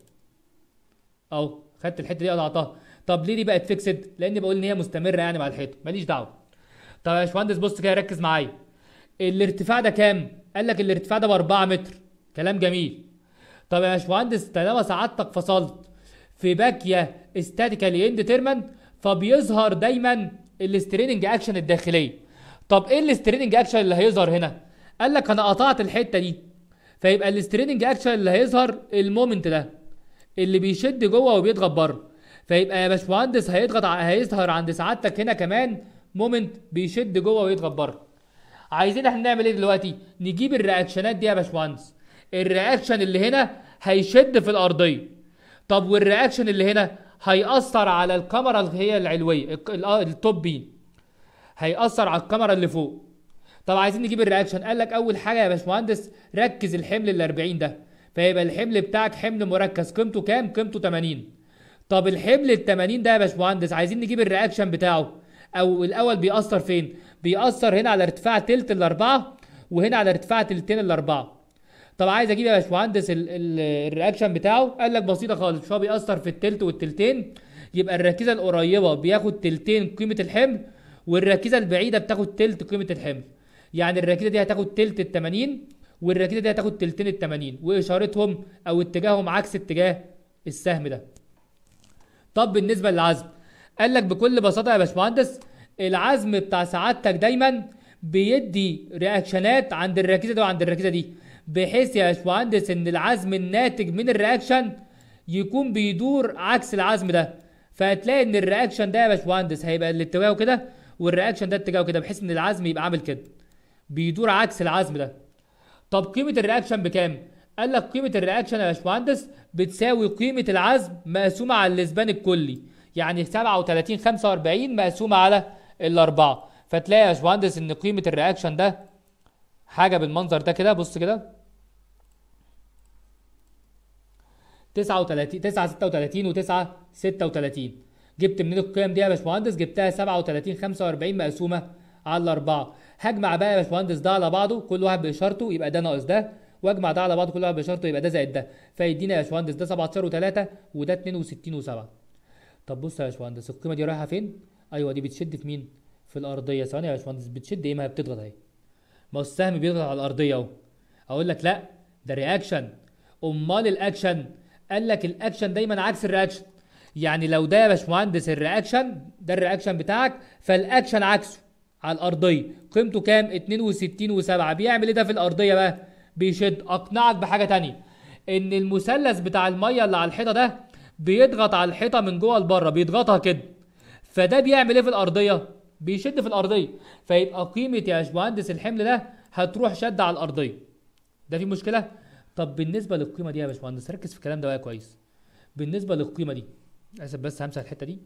S1: اهو خدت الحته دي قطعتها طب ليه دي بقت فيكسد لاني بقول ان هي مستمره يعني مع الحيطه ماليش دعوه طب يا باشمهندس بص كده ركز معايا الارتفاع ده كام قال لك الارتفاع ده ب 4 متر كلام جميل طب يا باشمهندس طالما سعادتك فصلت في باكيه استاتيكالي انديترمنت فبيظهر دايما الستريننج اكشن الداخليه طب ايه الستريننج اكشن اللي هيظهر هنا قال لك انا قطعت الحته دي فيبقى الستريننج اكشن اللي هيظهر المومنت ده اللي بيشد جوه وبيضغط بره فيبقى يا باشمهندس هيضغط ع- هيظهر عند سعادتك هنا كمان مومنت بيشد جوه ويضغط بره عايزين احنا نعمل ايه دلوقتي نجيب الرياكشنات دي يا باشمهندس الرياكشن اللي هنا هيشد في الارضيه طب والرياكشن اللي هنا هيأثر على الكاميرا اللي هي العلويه الك- ال- آه، التوب بين هيأثر على الكاميرا اللي فوق طب عايزين نجيب الرياكشن قال لك اول حاجه يا باشمهندس ركز الحمل ال 40 ده فيبقى الحمل بتاعك حمل مركز قيمته كام قيمته 80 طب الحمل ال 80 ده يا باشمهندس عايزين نجيب الرياكشن بتاعه او الاول بيأثر فين بيأثر هنا على ارتفاع تلت الاربعه وهنا على ارتفاع تلتين الاربعه طب عايز اجيب يا باشمهندس ال- ال- الرياكشن بتاعه قال لك بسيطه خالص مش هو بيأثر في التلت والتلتين يبقى الركيزه القريبه بياخد تلتين قيمه الحمل والركيزه البعيده بتاخد تلت قيمه الحمل يعني الركيزه دي هتاخد تلت ال 80 والركيزه دي هتاخد تلتين ال 80 واشارتهم او اتجاههم عكس اتجاه السهم ده طب بالنسبه للعزم قال لك بكل بساطه يا باشمهندس العزم بتاع سعادتك دايما بيدي رياكشنات عند الركيزه دي وعند الركيزه دي بحيث يا باشمهندس ان العزم الناتج من الرياكشن يكون بيدور عكس العزم ده فهتلاقي ان الرياكشن ده يا باشمهندس هيبقى الاتجاه كده والرياكشن ده اتجاهه كده بحيث ان العزم يبقى عامل كده بيدور عكس العزم ده طب قيمة الرياكشن بكام؟ قال لك قيمة الرياكشن يا باشمهندس بتساوي قيمة العزم مقسومة على الاسبان الكلي يعني 37 45 مقسومة على الأربعة فتلاقي يا باشمهندس إن قيمة الرياكشن ده حاجة بالمنظر ده كده بص كده 39 9 36 و 9 36 جبت منين القيم دي يا باشمهندس جبتها 37 45 مقسومه على الاربعه هجمع بقى يا باشمهندس ده على بعضه كل واحد باشارته يبقى ده ناقص ده واجمع ده على بعضه كل واحد باشارته يبقى ده زائد ده فيدينا يا باشمهندس ده 17 و3 وده 62 و7 طب بص يا باشمهندس القيمه دي رايحه فين ايوه دي بتشد في مين في الارضيه ثواني يا باشمهندس بتشد ايه ما هي بتضغط اهي ما هو السهم بيضغط على الارضيه اهو اقول لك لا ده رياكشن امال الاكشن قال لك الاكشن دايما عكس الرياكشن يعني لو ده يا باشمهندس الرياكشن ده الرياكشن بتاعك فالاكشن عكسه على الارضيه قيمته كام 62 و7 بيعمل ايه ده في الارضيه بقى بيشد اقنعك بحاجه تانية ان المثلث بتاع الميه اللي على الحيطه ده بيضغط على الحيطه من جوه لبره بيضغطها كده فده بيعمل ايه في الارضيه بيشد في الارضيه فيبقى قيمه يا باشمهندس الحمل ده هتروح شد على الارضيه ده في مشكله طب بالنسبه للقيمه دي يا باشمهندس ركز في الكلام ده بقى كويس بالنسبه للقيمه دي اسف بس همسح الحته دي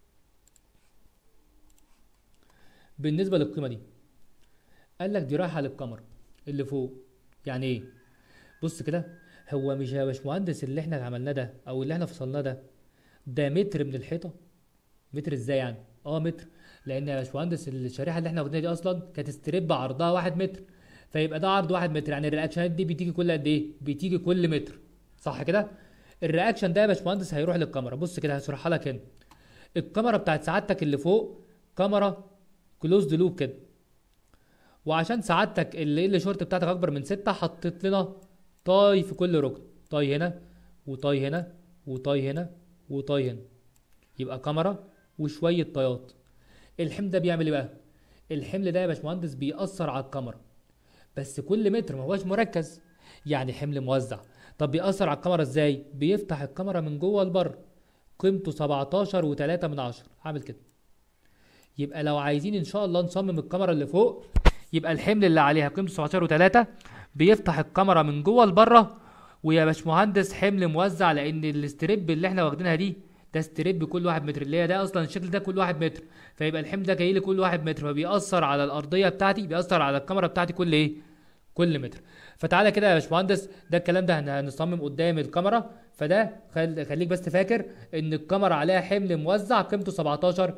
S1: بالنسبه للقيمه دي قال لك دي رايحه للكاميرا اللي فوق يعني ايه بص كده هو مش يا باشمهندس اللي احنا عملناه ده او اللي احنا فصلناه ده ده متر من الحيطه متر ازاي يعني اه متر لان يا باشمهندس الشريحه اللي احنا واخدينها دي اصلا كانت استريب عرضها واحد متر فيبقى ده عرض واحد متر يعني الرياكشنات دي بتيجي كل قد ايه بتيجي كل متر صح كده الرياكشن ده يا باشمهندس هيروح للكاميرا بص كده هشرحها لك هنا الكاميرا بتاعت سعادتك اللي فوق كاميرا كلوزد لوب كده وعشان سعادتك اللي اللي شورت بتاعتك اكبر من ستة حطيت لنا طاي في كل ركن طاي هنا وطاي هنا وطاي هنا وطاي هنا يبقى كاميرا وشويه طيات الحمل ده بيعمل ايه بقى الحمل ده يا باشمهندس بيأثر على الكاميرا بس كل متر ما هوش مركز يعني حمل موزع طب بيأثر على الكاميرا ازاي بيفتح الكاميرا من جوه لبره قيمته 17 و3 من عشرة عامل كده يبقى لو عايزين ان شاء الله نصمم الكاميرا اللي فوق يبقى الحمل اللي عليها قيمته 17 و3 بيفتح الكاميرا من جوه لبره ويا باشمهندس حمل موزع لان الاستريب اللي احنا واخدينها دي ده استريب كل واحد متر اللي هي ده اصلا الشكل ده كل واحد متر فيبقى الحمل ده جاي لي كل واحد متر فبيأثر على الارضيه بتاعتي بيأثر على الكاميرا بتاعتي كل ايه كل متر فتعالى كده يا باشمهندس ده الكلام ده هن- هنصمم قدام الكاميرا فده خل... خليك بس فاكر ان الكاميرا عليها حمل موزع قيمته 17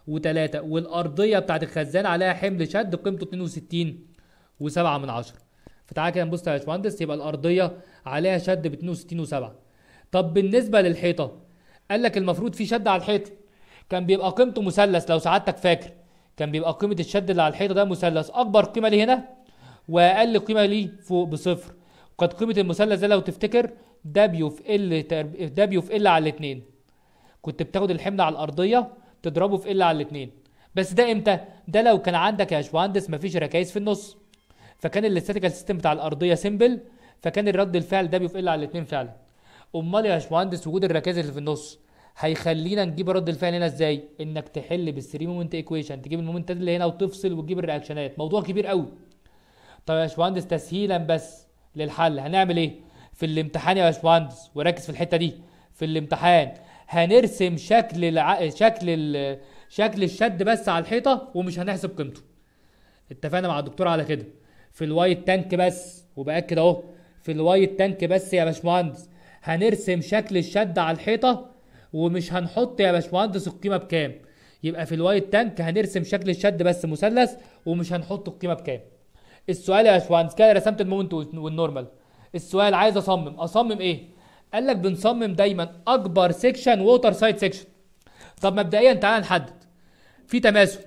S1: و3 والارضيه بتاعت الخزان عليها حمل شد قيمته 62 و7 من عشرة فتعالى كده نبص يا باشمهندس يبقى الارضيه عليها شد ب 62 و7 طب بالنسبه للحيطه قال لك المفروض في شد على الحيطه كان بيبقى قيمته مثلث لو سعادتك فاكر كان بيبقى قيمه الشد اللي على الحيطه ده مثلث اكبر قيمه ليه هنا واقل قيمه ليه فوق بصفر وكانت قيمه المثلث ده لو تفتكر دبليو في ال دبليو في ال على الاثنين كنت بتاخد الحمل على الارضيه تضربه في ال على الاثنين بس ده امتى ده لو كان عندك يا باشمهندس مفيش ركايز في النص فكان الاستاتيكال سيستم بتاع الارضيه سيمبل فكان الرد الفعل دبليو في ال على الاثنين فعلا امال يا باشمهندس وجود الركائز اللي في النص هيخلينا نجيب رد الفعل هنا ازاي انك تحل بالثري مومنت ايكويشن تجيب المومنتات اللي هنا وتفصل وتجيب الرياكشنات موضوع كبير قوي طب يا باشمهندس تسهيلا بس للحل هنعمل ايه في الامتحان يا باشمهندس وركز في الحته دي في الامتحان هنرسم شكل الع... شكل ال... شكل الشد بس على الحيطه ومش هنحسب قيمته اتفقنا مع الدكتور على كده في الوايت تانك بس وباكد اهو في الوايت تانك بس يا باشمهندس هنرسم شكل الشد على الحيطه ومش هنحط يا باشمهندس القيمه بكام يبقى في الوايت تانك هنرسم شكل الشد بس مثلث ومش هنحط القيمه بكام السؤال يا باشمهندس كده رسمت المومنت والنورمال السؤال عايز اصمم اصمم ايه قال لك بنصمم دايما اكبر سيكشن ووتر سايد سيكشن طب مبدئيا تعالى نحدد في تماثل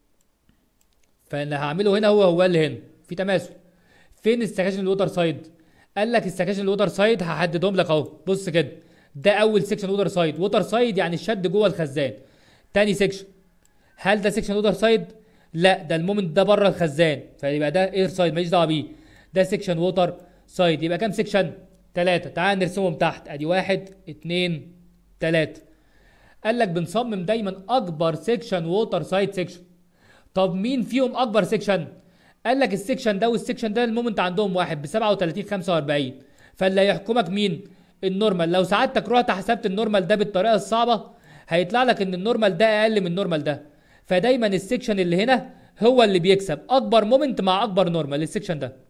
S1: فاللي هعمله هنا هو هو اللي هنا في تماثل فين السكاشن الوتر سايد قال لك السكاشن الوتر سايد هحددهم لك اهو بص كده ده اول سيكشن ووتر سايد ووتر سايد يعني الشد جوه الخزان تاني سيكشن هل ده سيكشن ووتر سايد لا ده المومنت ده بره الخزان فيبقى ده اير سايد ماليش دعوه بيه ده سيكشن ووتر سايد يبقى كام سيكشن ثلاثة تعال نرسمهم تحت ادي واحد اتنين تلاتة قال لك بنصمم دايما اكبر سيكشن ووتر سايد سيكشن طب مين فيهم اكبر سيكشن قال لك السيكشن ده والسيكشن ده المومنت عندهم واحد ب 37 45 فاللي هيحكمك مين النورمال لو سعادتك رحت حسبت النورمال ده بالطريقه الصعبه هيطلع لك ان النورمال ده اقل من النورمال ده فدايما السيكشن اللي هنا هو اللي بيكسب اكبر مومنت مع اكبر نورمال السيكشن ده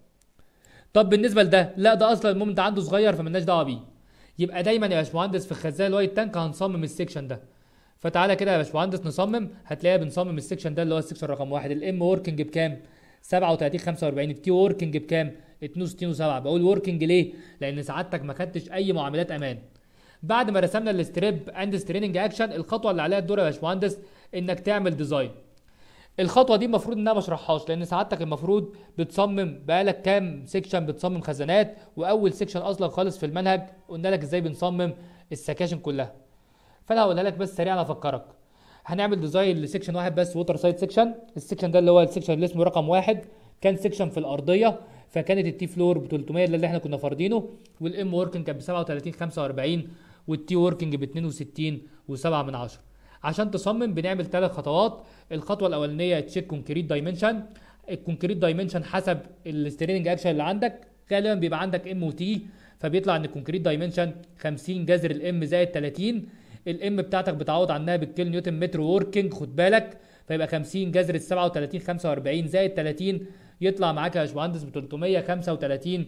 S1: طب بالنسبه لده لا ده اصلا المومنت عنده صغير فمالناش دعوه بيه يبقى دايما يا باشمهندس في خزان الوايت تانك هنصمم السيكشن ده فتعالى كده يا باشمهندس نصمم هتلاقيها بنصمم السيكشن ده اللي هو السيكشن رقم واحد الام وركينج بكام 37 45 التي وركينج بكام 62 و7 بقول وركينج ليه لان سعادتك ما خدتش اي معاملات امان بعد ما رسمنا الستريب اند ستريننج اكشن الخطوه اللي عليها الدور يا باشمهندس انك تعمل ديزاين الخطوه دي المفروض ان انا ما اشرحهاش لان سعادتك المفروض بتصمم بقالك كام سيكشن بتصمم خزانات واول سيكشن اصلا خالص في المنهج قلنا لك ازاي بنصمم السكاشن كلها فانا هقولها لك بس سريعا افكرك هنعمل ديزاين لسيكشن واحد بس ووتر سايد سيكشن السيكشن ده اللي هو السيكشن اللي اسمه رقم واحد كان سيكشن في الارضيه فكانت التي فلور ب 300 اللي احنا كنا فارضينه والام وركنج كان ب 37 45 والتي وركنج ب 62 و7 من 10 عشان تصمم بنعمل ثلاث خطوات الخطوه الاولانيه تشيك كونكريت دايمنشن الكونكريت دايمنشن حسب الستريننج اكشن اللي عندك غالبا بيبقى عندك ام وتي فبيطلع ان الكونكريت دايمنشن 50 جذر الام زائد 30 الام بتاعتك بتعوض عنها بالكيلو نيوتن متر وركينج خد بالك فيبقى 50 جذر ال 37 45 زائد 30 يطلع معاك يا باشمهندس ب 335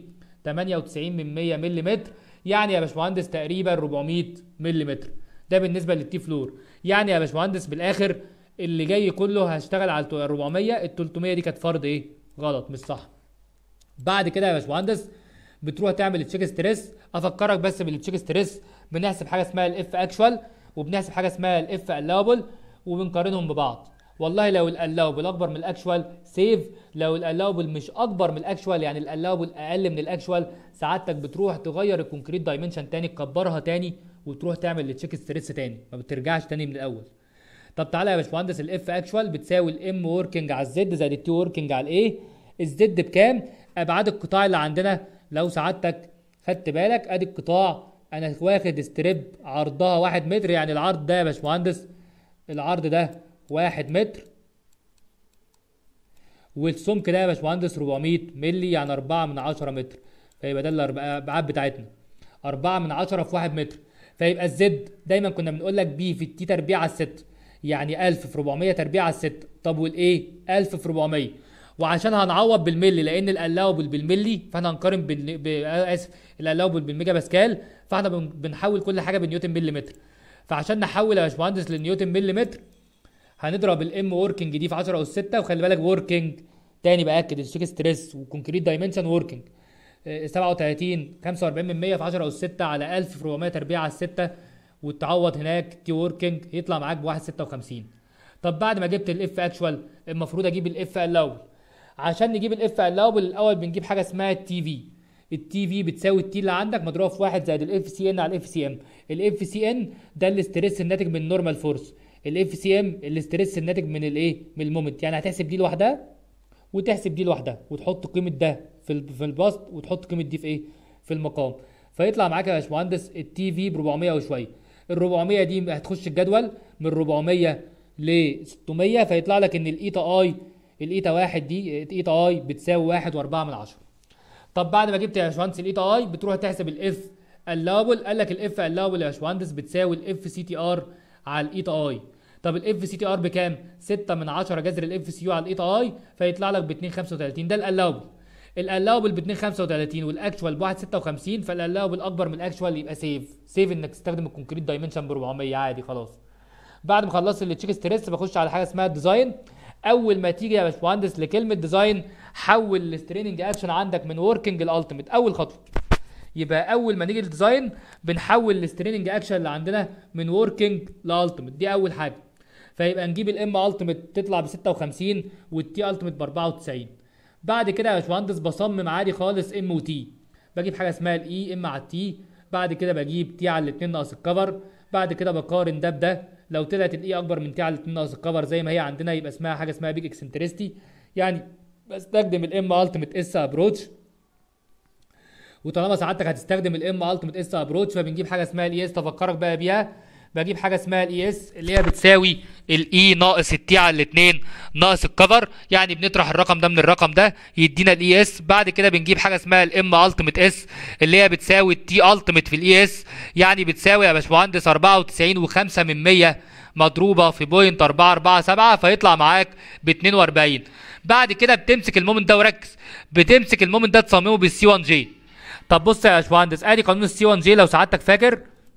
S1: 98 من 100 ملم يعني يا باشمهندس تقريبا 400 ملم ده بالنسبه للتي فلور يعني يا باشمهندس بالاخر اللي جاي كله هشتغل على ال 400 ال 300 دي كانت فرض ايه غلط مش صح بعد كده يا باشمهندس بتروح تعمل تشيك ستريس افكرك بس بالتشيك ستريس بنحسب حاجه اسمها الاف اكشوال وبنحسب حاجه اسمها الاف الاوبل وبنقارنهم ببعض والله لو الالاوبل اكبر من الاكشوال سيف لو الالاوبل مش اكبر من الاكشوال يعني الالاوبل اقل من الاكشوال سعادتك بتروح تغير الكونكريت دايمنشن تاني تكبرها تاني وتروح تعمل التشيك ستريس تاني ما بترجعش تاني من الاول طب تعالى يا باشمهندس الاف اكشوال بتساوي الام وركينج على الزد زائد التي وركينج على الايه الزد بكام ابعاد القطاع اللي عندنا لو سعادتك خدت بالك ادي القطاع انا واخد ستريب عرضها واحد متر يعني العرض ده يا باشمهندس العرض ده واحد متر والسمك ده يا باشمهندس 400 مللي يعني 4 من 10 متر فيبقى ده الابعاد بتاعتنا 4 من 10 في 1 متر فيبقى الزد دايما كنا بنقول لك بي في التي تربيع على الست يعني 1000 في 400 تربيع على الست طب والايه 1000 في 400 وعشان هنعوض بالملي لان الالاوبل بالملي فاحنا هنقارن بال ب... اسف الالاوبل بالميجا باسكال فاحنا بن... بنحول كل حاجه بنيوتن ملي متر فعشان نحول يا باشمهندس لنيوتن ملي متر هنضرب الام وركينج دي في 10 اس 6 وخلي بالك وركينج تاني باكد الشيك ستريس وكونكريت دايمنشن وركينج 37 45 من 100 في 10 اس 6 على 1400 تربيع على 6 وتعوض هناك تي وركينج يطلع معاك ب 1.56 طب بعد ما جبت الاف اكشوال المفروض اجيب الاف الاول عشان نجيب الاف الاول الاول بنجيب حاجه اسمها التي في التي في بتساوي التي اللي عندك مضروبه في واحد زائد الاف سي ان على الاف سي ام الاف سي ان ده الاستريس الناتج من النورمال فورس الاف سي ام الاستريس الناتج من الايه من المومنت يعني هتحسب دي لوحدها وتحسب دي لوحدها وتحط قيمه ده في ال- في البسط وتحط قيمه دي في ايه في المقام فيطلع معاك يا باشمهندس التي في ب 400 وشويه ال 400 دي هتخش الجدول من 400 ل 600 فيطلع لك ان الايتا اي الايتا واحد دي الايتا اي بتساوي واحد واربعة من عشرة طب بعد ما جبت يا باشمهندس الايتا اي بتروح تحسب الاف اللابل قال لك الاف اللابل يا باشمهندس بتساوي الاف سي تي ار على الايتا اي طب الاف سي تي ار بكام 6 من 10 جذر الاف سي يو على الايتا اي فيطلع لك ب 235 ده الالاوبل الالاوبل ب 235 والاكشوال ب 156 فالالاوبل اكبر من الاكشوال يبقى سيف سيف انك تستخدم الكونكريت دايمنشن ب 400 عادي خلاص بعد ما خلصت التشيك ستريس بخش على حاجه اسمها الديزاين اول ما تيجي يا باشمهندس لكلمه ديزاين حول الستريننج اكشن عندك من وركينج لالتيميت اول خطوه يبقى اول ما نيجي للديزاين بنحول الستريننج اكشن اللي عندنا من وركينج لالتيميت دي اول حاجه فيبقى نجيب الام التيميت تطلع ب 56 والتي التيميت ب 94 بعد كده يا باشمهندس بصمم عادي خالص ام وتي بجيب حاجه اسمها الاي ام على التي بعد كده بجيب تي على الاثنين ناقص الكفر بعد كده بقارن ده بده لو طلعت الاي اكبر من تي على الاثنين ناقص الكفر زي ما هي عندنا يبقى اسمها حاجه اسمها بيج اكسنتريستي يعني بستخدم الام التيميت اس ابروتش وطالما سعادتك هتستخدم الام التيميت اس ابروتش فبنجيب حاجه اسمها الاي اس تفكرك بقى بيها بجيب حاجه اسمها الاي اس اللي هي بتساوي الاي ناقص التي على الاثنين ناقص الكفر يعني بنطرح الرقم ده من الرقم ده يدينا الاي اس بعد كده بنجيب حاجه اسمها الام التيميت اس اللي هي بتساوي التي التيميت في الاي اس يعني بتساوي يا باشمهندس 94 و5 من 100 مضروبه في بوينت 447 فيطلع معاك ب 42 بعد كده بتمسك المومنت ده وركز بتمسك المومنت ده تصممه بالسي 1 جي طب بص يا باشمهندس ادي قانون السي 1 جي لو سعادتك فاكر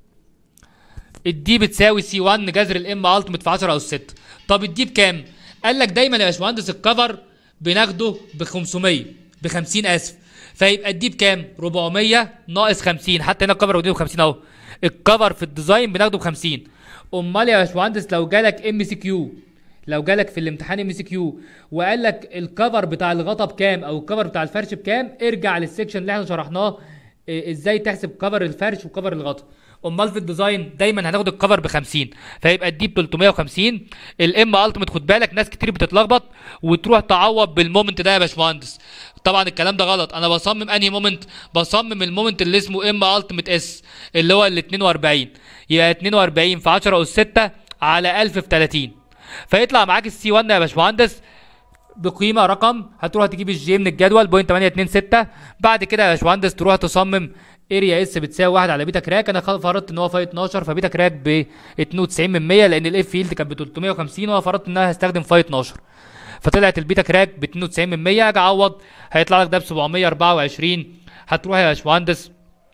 S1: الدي بتساوي سي 1 جذر الام التيميت في 10 او 6 طب الدي بكام قال لك دايما يا باشمهندس الكفر بناخده ب 500 ب 50 اسف فيبقى الدي بكام 400 ناقص 50 حتى هنا الكفر ب 50 اهو الكفر في الديزاين بناخده ب 50 امال يا باشمهندس لو جالك ام سي كيو لو جالك في الامتحان ام سي كيو وقال لك الكفر بتاع الغطا بكام او الكفر بتاع الفرش بكام ارجع للسكشن اللي احنا شرحناه إيه، ازاي تحسب كفر الفرش وكفر الغطا امال في الديزاين دايما هناخد الكفر ب 50 فيبقى الدي ب 350 الام التيميت خد بالك ناس كتير بتتلخبط وتروح تعوض بالمومنت ده يا باشمهندس طبعا الكلام ده غلط انا بصمم انهي مومنت بصمم المومنت اللي اسمه ام التيميت اس اللي هو ال 42 يبقى 42 في 10 اس 6 على 1000 في 30 فيطلع معاك السي 1 يا باشمهندس بقيمه رقم هتروح تجيب الجي من الجدول بوينت 826 بعد كده يا باشمهندس تروح تصمم اريا اس بتساوي 1 على بيتا كراك انا خل- فرضت ان هو فاي 12 فبيتا كراك ب 92 من 100 لان الاف فيلد كانت ب 350 وانا فرضت ان انا هستخدم فاي 12 فطلعت البيتا كراك ب 92 من 100 اجي اعوض هيطلع لك ده ب 724 هتروح يا باشمهندس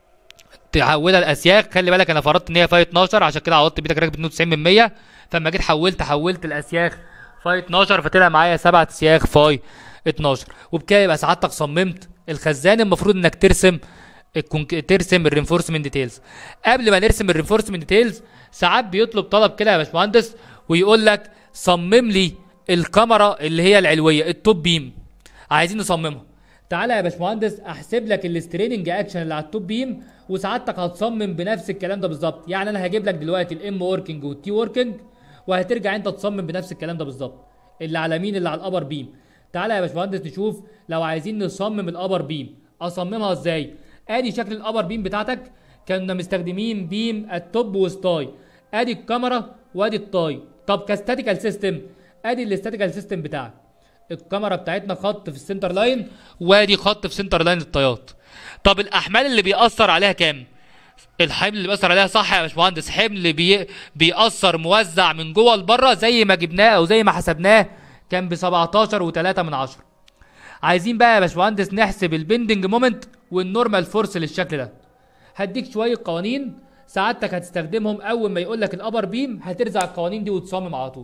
S1: تحولها لاسياخ خلي بالك انا فرضت ان هي فاي 12 عشان كده عوضت بيتا كراك ب 92 من 100 فلما جيت حولت حولت الاسياخ فاي 12 فطلع معايا سبع اسياخ فاي 12 وبكده يبقى سعادتك صممت الخزان المفروض انك ترسم الكونك... ترسم الرينفورسمنت ديتيلز قبل ما نرسم الرينفورسمنت ديتيلز ساعات بيطلب طلب كده يا باشمهندس ويقول لك صمم لي الكاميرا اللي هي العلويه التوب بيم عايزين نصممها تعالى يا باشمهندس احسب لك الستريننج اكشن اللي على التوب بيم وسعادتك هتصمم بنفس الكلام ده بالظبط يعني انا هجيب لك دلوقتي الام وركينج والتي وركينج وهترجع انت تصمم بنفس الكلام ده بالظبط اللي على مين اللي على الابر بيم تعالى يا باشمهندس نشوف لو عايزين نصمم الابر بيم اصممها ازاي ادي شكل الابر بيم بتاعتك كنا مستخدمين بيم التوب وستاي ادي الكاميرا وادي التاي طب كاستاتيكال سيستم ادي الاستاتيكال سيستم بتاعك الكاميرا بتاعتنا خط في السنتر لاين وادي خط في سنتر لاين الطيات طب الاحمال اللي بيأثر عليها كام الحمل اللي بيأثر عليها صح يا باشمهندس حمل بي... بيأثر موزع من جوه لبره زي ما جبناه او زي ما حسبناه كان ب 17 و3 من 10 عايزين بقى يا باشمهندس نحسب البندنج مومنت والنورمال فورس للشكل ده هديك شويه قوانين سعادتك هتستخدمهم اول ما يقول لك الابر بيم هترزع القوانين دي وتصمم على طول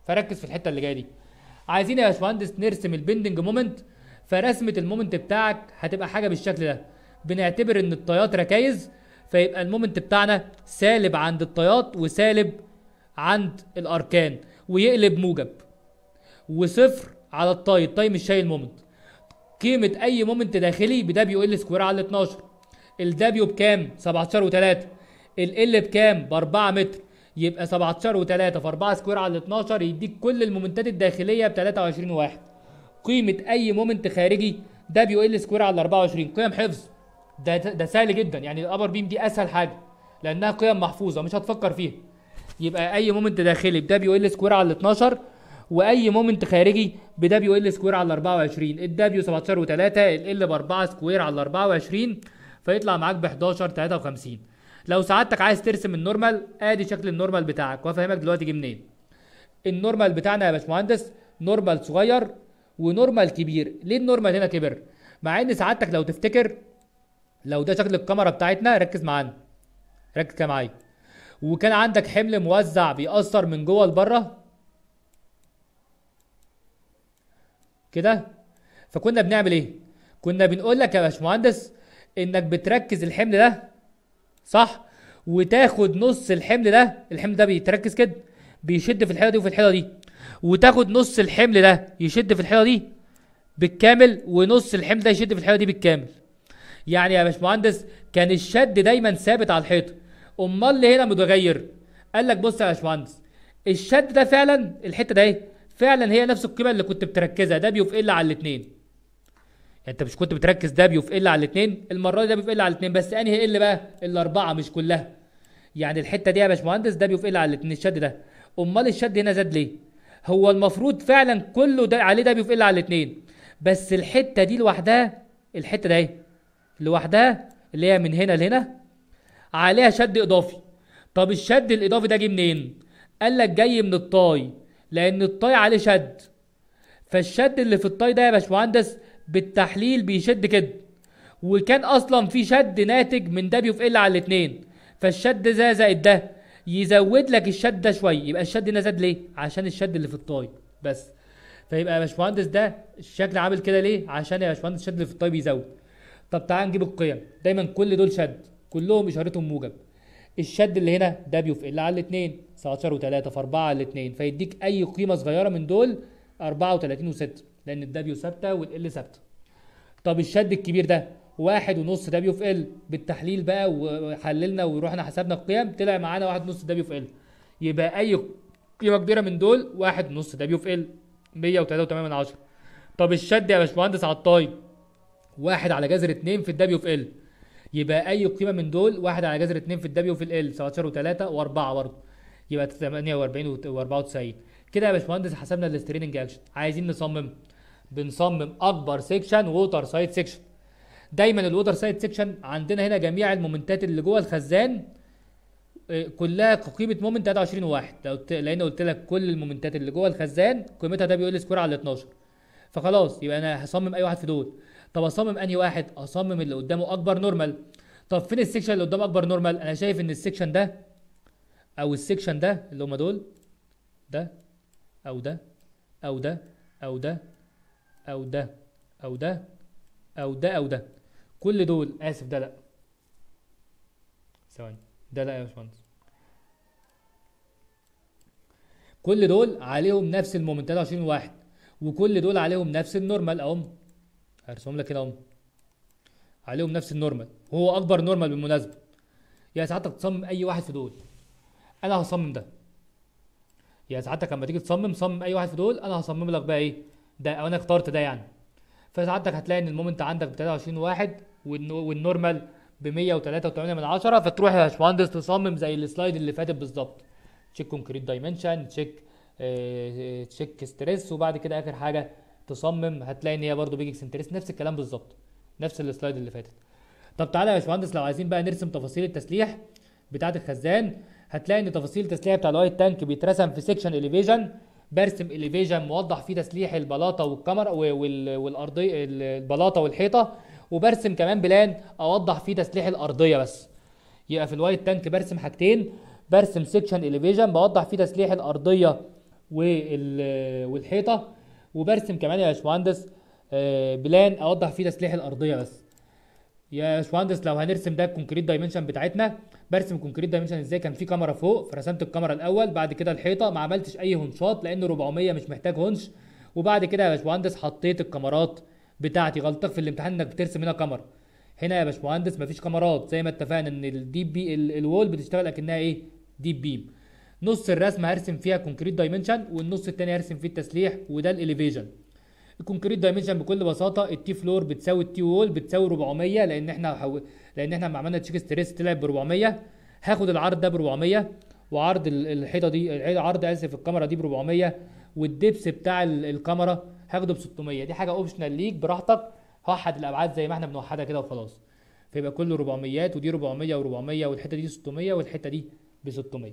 S1: فركز في الحته اللي جايه دي عايزين يا باشمهندس نرسم البندنج مومنت فرسمه المومنت بتاعك هتبقى حاجه بالشكل ده بنعتبر ان الطيات ركايز فيبقى المومنت بتاعنا سالب عند الطيات وسالب عند الاركان ويقلب موجب وصفر على الطاي الطاي مش شايل مومنت قيمه اي مومنت داخلي بدبليو ال سكوير على 12 الدبليو بكام 17 و3 ال بكام ب 4 متر يبقى 17 و3 في 4 سكوير على 12 يديك كل المومنتات الداخليه ب 23 واحد قيمه اي مومنت خارجي دبليو ال سكوير على 24 قيم حفظ ده ده سهل جدا يعني الابر بيم دي اسهل حاجه لانها قيم محفوظه مش هتفكر فيها يبقى اي مومنت داخلي بدبليو ال سكوير على 12 واي مومنت خارجي بدبليو ال سكوير على 24 الدبليو 17 و3 ال ب 4 سكوير على 24 فيطلع معاك ب 11 53 لو سعادتك عايز ترسم النورمال ادي شكل النورمال بتاعك وافهمك دلوقتي جه منين النورمال بتاعنا يا باشمهندس نورمال صغير ونورمال كبير ليه النورمال هنا كبر مع ان سعادتك لو تفتكر لو ده شكل الكاميرا بتاعتنا ركز معانا ركز كده معايا وكان عندك حمل موزع بيأثر من جوه لبره كده فكنا بنعمل ايه كنا بنقول لك يا باشمهندس انك بتركز الحمل ده صح وتاخد نص الحمل ده الحمل ده بيتركز كده بيشد في الحيطه دي وفي الحيطه دي وتاخد نص الحمل ده يشد في الحيطه دي بالكامل ونص الحمل ده يشد في الحيطه دي بالكامل يعني يا باشمهندس كان الشد دايما ثابت على الحيطه امال اللي هنا متغير قال لك بص يا باشمهندس الشد ده فعلا الحته ده ايه فعلا هي نفس القيمه اللي كنت بتركزها دبليو في ال على الاثنين يعني انت مش كنت بتركز دبليو في ال على الاثنين المره دي دبليو في ال على الاثنين بس انهي ال بقى الاربعه مش كلها يعني الحته دي يا باشمهندس دبليو في ال على الاثنين الشد ده امال الشد هنا زاد ليه هو المفروض فعلا كله ده عليه دبليو في ال على الاثنين بس الحته دي لوحدها الحته ده ايه لوحدها اللي هي من هنا لهنا عليها شد اضافي طب الشد الاضافي ده جه منين قال لك جاي من الطاي لان الطاي عليه شد فالشد اللي في الطاي ده يا باشمهندس بالتحليل بيشد كده وكان اصلا في شد ناتج من دبليو في ال على الاثنين فالشد ده زائد ده يزود لك الشد ده شويه يبقى الشد هنا زاد ليه عشان الشد اللي في الطاي بس فيبقى يا باشمهندس ده الشكل عامل كده ليه عشان يا باشمهندس الشد اللي في الطاي بيزود طب تعال نجيب القيم دايما كل دول شد كلهم اشارتهم موجب الشد اللي هنا دبليو في ال على الاثنين 19 و3 في 4 على الاثنين فيديك اي قيمه صغيره من دول 34 و6 لان الدبليو ثابته والال ثابته طب الشد الكبير ده واحد ونص دبليو في ال بالتحليل بقى وحللنا ورحنا حسبنا القيم طلع معانا واحد ونص دبليو في ال يبقى اي قيمه كبيره من دول واحد ونص دبليو في ال 103.8 من عشرة طب الشد يا باشمهندس على الطاي واحد على جذر اتنين في الدبليو في ال يبقى اي قيمه من دول واحد على جذر اتنين في الدبليو في ال 17 و3 و4 برضه يبقى 48 و94 كده يا باشمهندس حسبنا الستريننج اكشن عايزين نصمم بنصمم اكبر سيكشن ووتر سايد سيكشن دايما الووتر سايد سيكشن عندنا هنا جميع المومنتات اللي جوه الخزان آه، كلها قيمه مومنت 23 واحد لو قلت- لان قلت لك كل المومنتات اللي جوه الخزان قيمتها ده بيقول سكوير على 12 فخلاص يبقى انا هصمم اي واحد في دول طب اصمم انهي واحد اصمم اللي قدامه اكبر نورمال طب فين السكشن اللي قدامه اكبر نورمال انا شايف ان السكشن ده او السكشن ده اللي هم دول ده او ده او ده او ده او ده او ده او ده او ده كل دول اسف ده لا ثواني ده لا يا باشمهندس كل دول عليهم نفس المومنتات 20 واحد وكل دول عليهم نفس النورمال اهم هرسم لك كده اهم عليهم نفس النورمال هو اكبر نورمال بالمناسبه يا سعادتك تصمم اي واحد في دول انا هصمم ده يا سعادتك لما تيجي تصمم صمم اي واحد في دول انا هصمم لك بقى ايه ده او انا اخترت ده يعني فسعادتك هتلاقي ان المومنت عندك ب 23 واحد والنو- والنورمال ب 103.8 من عشرة فتروح يا باشمهندس تصمم زي السلايد اللي فاتت بالظبط تشيك كونكريت دايمنشن تشيك آه، تشيك ستريس وبعد كده اخر حاجه تصمم هتلاقي ان هي برضو بيجي سنتريس نفس الكلام بالظبط نفس السلايد اللي فاتت طب تعالى يا باشمهندس لو عايزين بقى نرسم تفاصيل التسليح بتاعه الخزان هتلاقي ان تفاصيل التسليح بتاع الوايت تانك بيترسم في سيكشن اليفيجن برسم اليفيجن موضح فيه تسليح البلاطه والكاميرا وال- والارضيه البلاطه والحيطه وبرسم كمان بلان اوضح فيه تسليح الارضيه بس يبقى في الوايت تانك برسم حاجتين برسم سيكشن اليفيجن بوضح فيه تسليح الارضيه وال- والحيطه وبرسم كمان يا باشمهندس آه، بلان اوضح فيه تسليح الارضيه بس يا باشمهندس لو هنرسم ده الكونكريت دايمنشن بتاعتنا برسم الكونكريت دايمنشن ازاي كان في كاميرا فوق فرسمت الكاميرا الاول بعد كده الحيطه ما عملتش اي هنشات لان 400 مش محتاج هنش وبعد كده يا باشمهندس حطيت الكاميرات بتاعتي غلطك في الامتحان انك بترسم هنا كاميرا هنا يا باشمهندس مفيش كاميرات زي ما اتفقنا ان الديب بي ال- الوول بتشتغل اكنها ايه ديب بيم نص الرسمه هرسم فيها كونكريت دايمنشن والنص التاني هرسم فيه التسليح وده الاليفيجن الكونكريت دايمنشن بكل بساطه التي فلور بتساوي التي وول بتساوي 400 لان احنا حو... لان احنا لما عملنا تشيك ستريس طلع ب 400 هاخد العرض ده ب 400 وعرض ال- الحيطه دي الحيطة- عرض اسف الكاميرا دي ب 400 والدبس بتاع ال- الكاميرا هاخده ب 600 دي حاجه اوبشنال ليك براحتك وحد الابعاد زي ما احنا بنوحدها كده وخلاص فيبقى كله 400 ودي 400 و400 والحته دي 600 والحته دي ب 600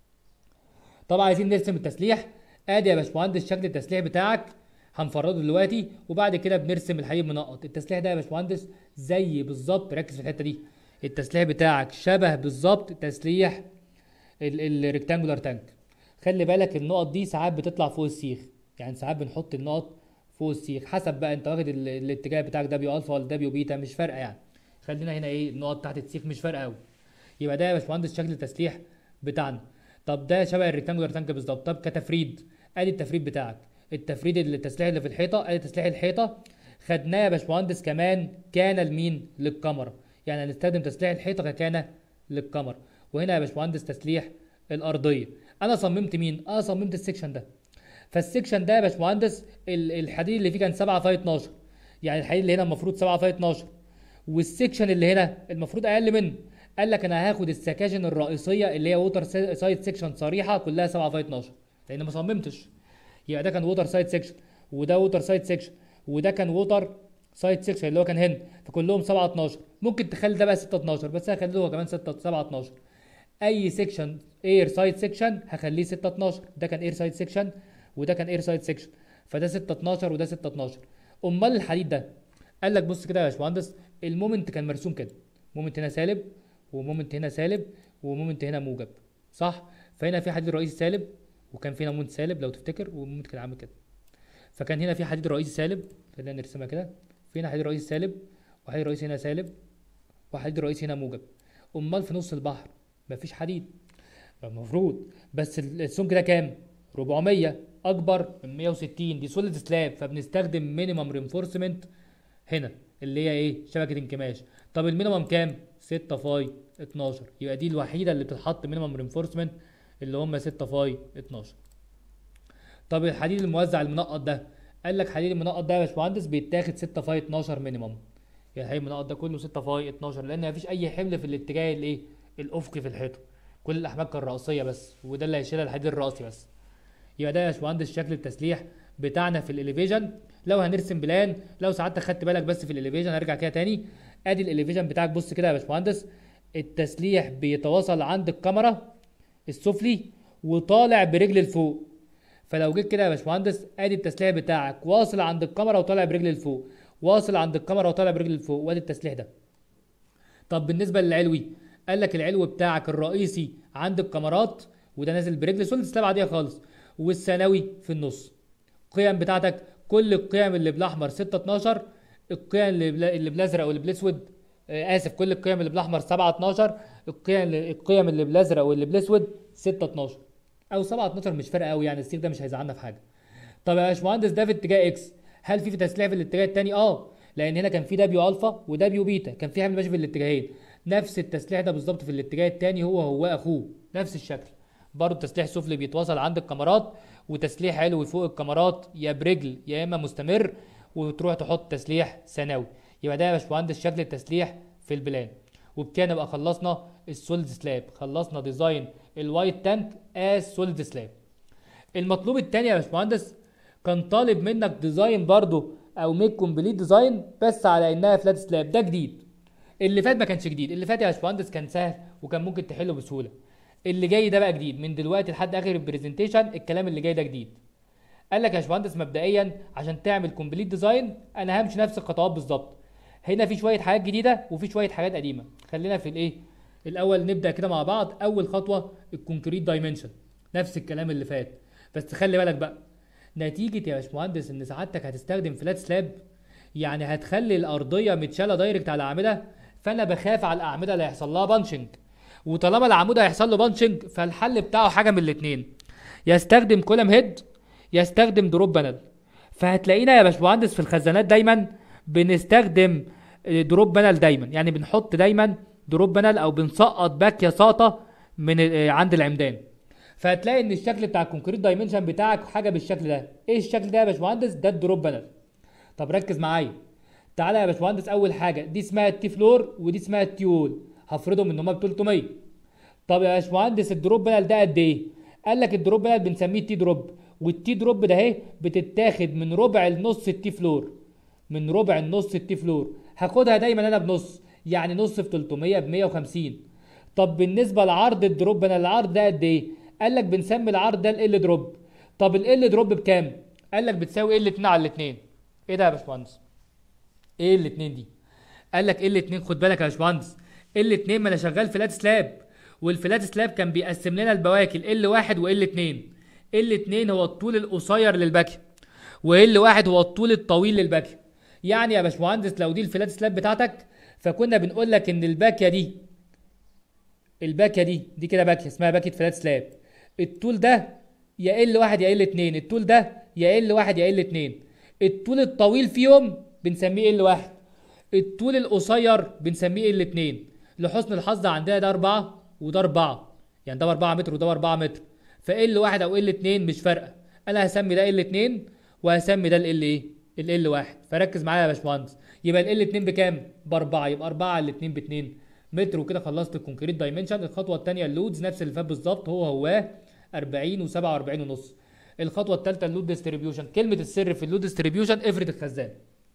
S1: طبعا عايزين نرسم التسليح ادي يا باشمهندس شكل التسليح بتاعك هنفرده دلوقتي وبعد كده بنرسم الحديد منقط التسليح ده يا باشمهندس زي بالظبط ركز في الحته دي التسليح بتاعك شبه بالظبط تسليح الريكتانجولار تانك خلي بالك النقط دي ساعات بتطلع فوق السيخ يعني ساعات بنحط النقط فوق السيخ حسب بقى انت واخد ال- الاتجاه بتاعك دبليو الفا ولا دبليو بيتا مش فارقه يعني خلينا هنا ايه النقط تحت السيخ مش فارقه قوي يبقى ده يا باشمهندس شكل التسليح بتاعنا طب ده شبه الريكتانجولار تانك بالظبط طب كتفريد ادي التفريد بتاعك التفريد اللي- التسليح اللي في الحيطه ادي تسليح الحيطه خدناه يا باشمهندس كمان كان لمين للكاميرا يعني هنستخدم تسليح الحيطه ككان للكاميرا وهنا يا باشمهندس تسليح الارضيه انا صممت مين انا صممت السكشن ده فالسكشن ده يا باشمهندس ال- الحديد اللي فيه كان 7 في 12 يعني الحديد اللي هنا المفروض 7 في 12 والسكشن اللي هنا المفروض اقل منه قال لك انا هاخد السكاشن الرئيسيه اللي هي ووتر سايد سيكشن صريحه كلها 7 في 12 لان ما صممتش يبقى ده كان ووتر سايد سيكشن وده ووتر سايد سيكشن وده كان ووتر سايد سيكشن اللي هو كان هنا فكلهم 7 12 ممكن تخلي ده بقى 6 12 بس هخليه هو كمان 6 7 12 اي سيكشن اير سايد سيكشن هخليه 6 12 ده كان اير سايد سيكشن وده كان اير سايد سيكشن فده 6 12 وده 6 12 امال الحديد ده قال لك بص كده يا باشمهندس المومنت كان مرسوم كده مومنت هنا سالب ومومنت هنا سالب ومومنت هنا موجب صح فهنا في حديد رئيسي سالب وكان في هنا مومنت سالب لو تفتكر والمومنت كان عامل كده فكان هنا في حديد رئيسي سالب خلينا نرسمها كده في هنا حديد رئيسي سالب وحديد رئيسي هنا سالب وحديد رئيسي هنا موجب امال في نص البحر مفيش حديد المفروض بس ال- السمك ده كام 400 اكبر من 160 دي سوليد سلاب فبنستخدم مينيمم رينفورسمنت هنا اللي هي ايه شبكه انكماش طب المينيمم كام 6 فاي 12 يبقى دي الوحيده اللي بتتحط مينيمم رينفورسمنت اللي هم 6 فاي 12 طب الحديد الموزع المنقط ده قال لك حديد المنقط ده يا باشمهندس بيتاخد 6 فاي 12 مينيمم يعني الحديد المنقط ده كله 6 فاي 12 لان مفيش اي حمل في الاتجاه الايه الافقي في الحيطه كل الاحمال كان رأسيه بس وده اللي هيشيلها الحديد الرأسي بس يبقى ده يا باشمهندس شكل التسليح بتاعنا في الاليفيجن لو هنرسم بلان لو ساعتك خدت بالك بس في الاليفيجن هرجع كده تاني ادي الاليفيجن بتاعك بص كده يا باشمهندس التسليح بيتواصل عند الكاميرا السفلي وطالع برجل لفوق فلو جيت كده يا باشمهندس ادي التسليح بتاعك واصل عند الكاميرا وطالع برجل لفوق واصل عند الكاميرا وطالع برجل لفوق وادي التسليح ده طب بالنسبه للعلوي قال لك العلو بتاعك الرئيسي عند الكاميرات وده نازل برجل سوليد سلاب عاديه خالص والثانوي في النص القيم بتاعتك كل القيم اللي بالاحمر 6 12 القيم اللي بلا- اللي بالازرق واللي بالاسود آه، اسف كل القيم اللي بالاحمر 7 12 القيم اللي القيم اللي بالازرق واللي بالاسود 6 12 او 7 12 مش فارقه قوي يعني السيخ ده مش هيزعلنا في حاجه طب يا باشمهندس ده في اتجاه اكس هل في في تسليح في الاتجاه التاني اه لان هنا كان في دبليو الفا ودبليو بيتا كان في حمل ماشي في الاتجاهين نفس التسليح ده بالظبط في الاتجاه التاني هو هو اخوه نفس الشكل برضه تسليح سفلي بيتواصل عند الكاميرات وتسليح علوي فوق الكاميرات يا برجل يا اما مستمر وتروح تحط تسليح ثانوي يبقى ده يا باشمهندس شكل التسليح في البلان وبكده نبقى خلصنا السوليد سلاب خلصنا ديزاين الوايت تانك از سوليد سلاب المطلوب التاني يا باشمهندس كان طالب منك ديزاين برضو او ميك كومبليت ديزاين بس على انها فلات سلاب ده جديد اللي فات ما كانش جديد اللي فات يا باشمهندس كان سهل وكان ممكن تحله بسهوله اللي جاي ده بقى جديد من دلوقتي لحد اخر البرزنتيشن الكلام اللي جاي ده جديد قال لك يا باشمهندس مبدئيا عشان تعمل كومبليت ديزاين انا همشي نفس الخطوات بالظبط هنا في شويه حاجات جديده وفي شويه حاجات قديمه خلينا في الايه الاول نبدا كده مع بعض اول خطوه الكونكريت دايمنشن نفس الكلام اللي فات بس خلي بالك بقى نتيجه يا باشمهندس ان سعادتك هتستخدم فلات سلاب يعني هتخلي الارضيه متشاله دايركت على الاعمده فانا بخاف على الاعمده اللي هيحصل لها بانشنج وطالما العمود هيحصل له بانشنج فالحل بتاعه حاجه من الاثنين يستخدم كولم هيد يستخدم دروب بانل فهتلاقينا يا باشمهندس في الخزانات دايما بنستخدم دروب بانل دايما يعني بنحط دايما دروب بانل او بنسقط باكيه ساقطه من ال- عند العمدان فهتلاقي ان الشكل بتاع الكونكريت دايمنشن بتاعك حاجه بالشكل ده ايه الشكل ده يا باشمهندس ده الدروب بانل طب ركز معايا تعالى يا باشمهندس اول حاجه دي اسمها التي فلور ودي اسمها التي وول هفرضهم ان هما ب 300 طب يا باشمهندس الدروب بانل ده قد ايه قال لك الدروب بانل بنسميه تي دروب والتي دروب ده اهي بتتاخد من ربع النص التي فلور من ربع النص التي فلور هاخدها دايما انا بنص يعني نص في 300 ب 150 طب بالنسبه لعرض الدروب انا العرض ده قد ايه قال لك بنسمي العرض ده ال دروب طب ال دروب بكام قال لك بتساوي ال 2 على الاثنين ايه ده يا باشمهندس ايه ال 2 دي قال لك ال 2 خد بالك يا باشمهندس ال 2 ما انا شغال فلات سلاب والفلات سلاب كان بيقسم لنا البواكي ال 1 وال 2 ال 2 هو الطول القصير للباكي وال 1 هو الطول الطويل للباكي يعني يا باشمهندس لو دي الفلات سلاب بتاعتك فكنا بنقول لك ان الباكيه دي الباكيه دي دي كده باكيه اسمها باكيه فلات سلاب الطول ده يا ال 1 يا ال 2 الطول ده يا ال 1 يا ال 2 الطول الطويل فيهم بنسميه ال 1 الطول القصير بنسميه ال 2 لحسن الحظ عندنا ده 4 وده 4 يعني ده 4 متر وده 4 متر فال 1 او ال 2 مش فارقه انا هسمي ده ال 2 وهسمي ده ال ايه ال ال 1 فركز معايا يا باشمهندس يبقى ال 2 بكام ب 4 يبقى 4 على ال 2 ب 2 متر وكده خلصت الكونكريت دايمنشن الخطوه الثانيه اللودز نفس اللي فات بالظبط هو هو 40 و47 ونص الخطوه الثالثه اللود ديستريبيوشن كلمه السر في اللود ديستريبيوشن افرد الخزان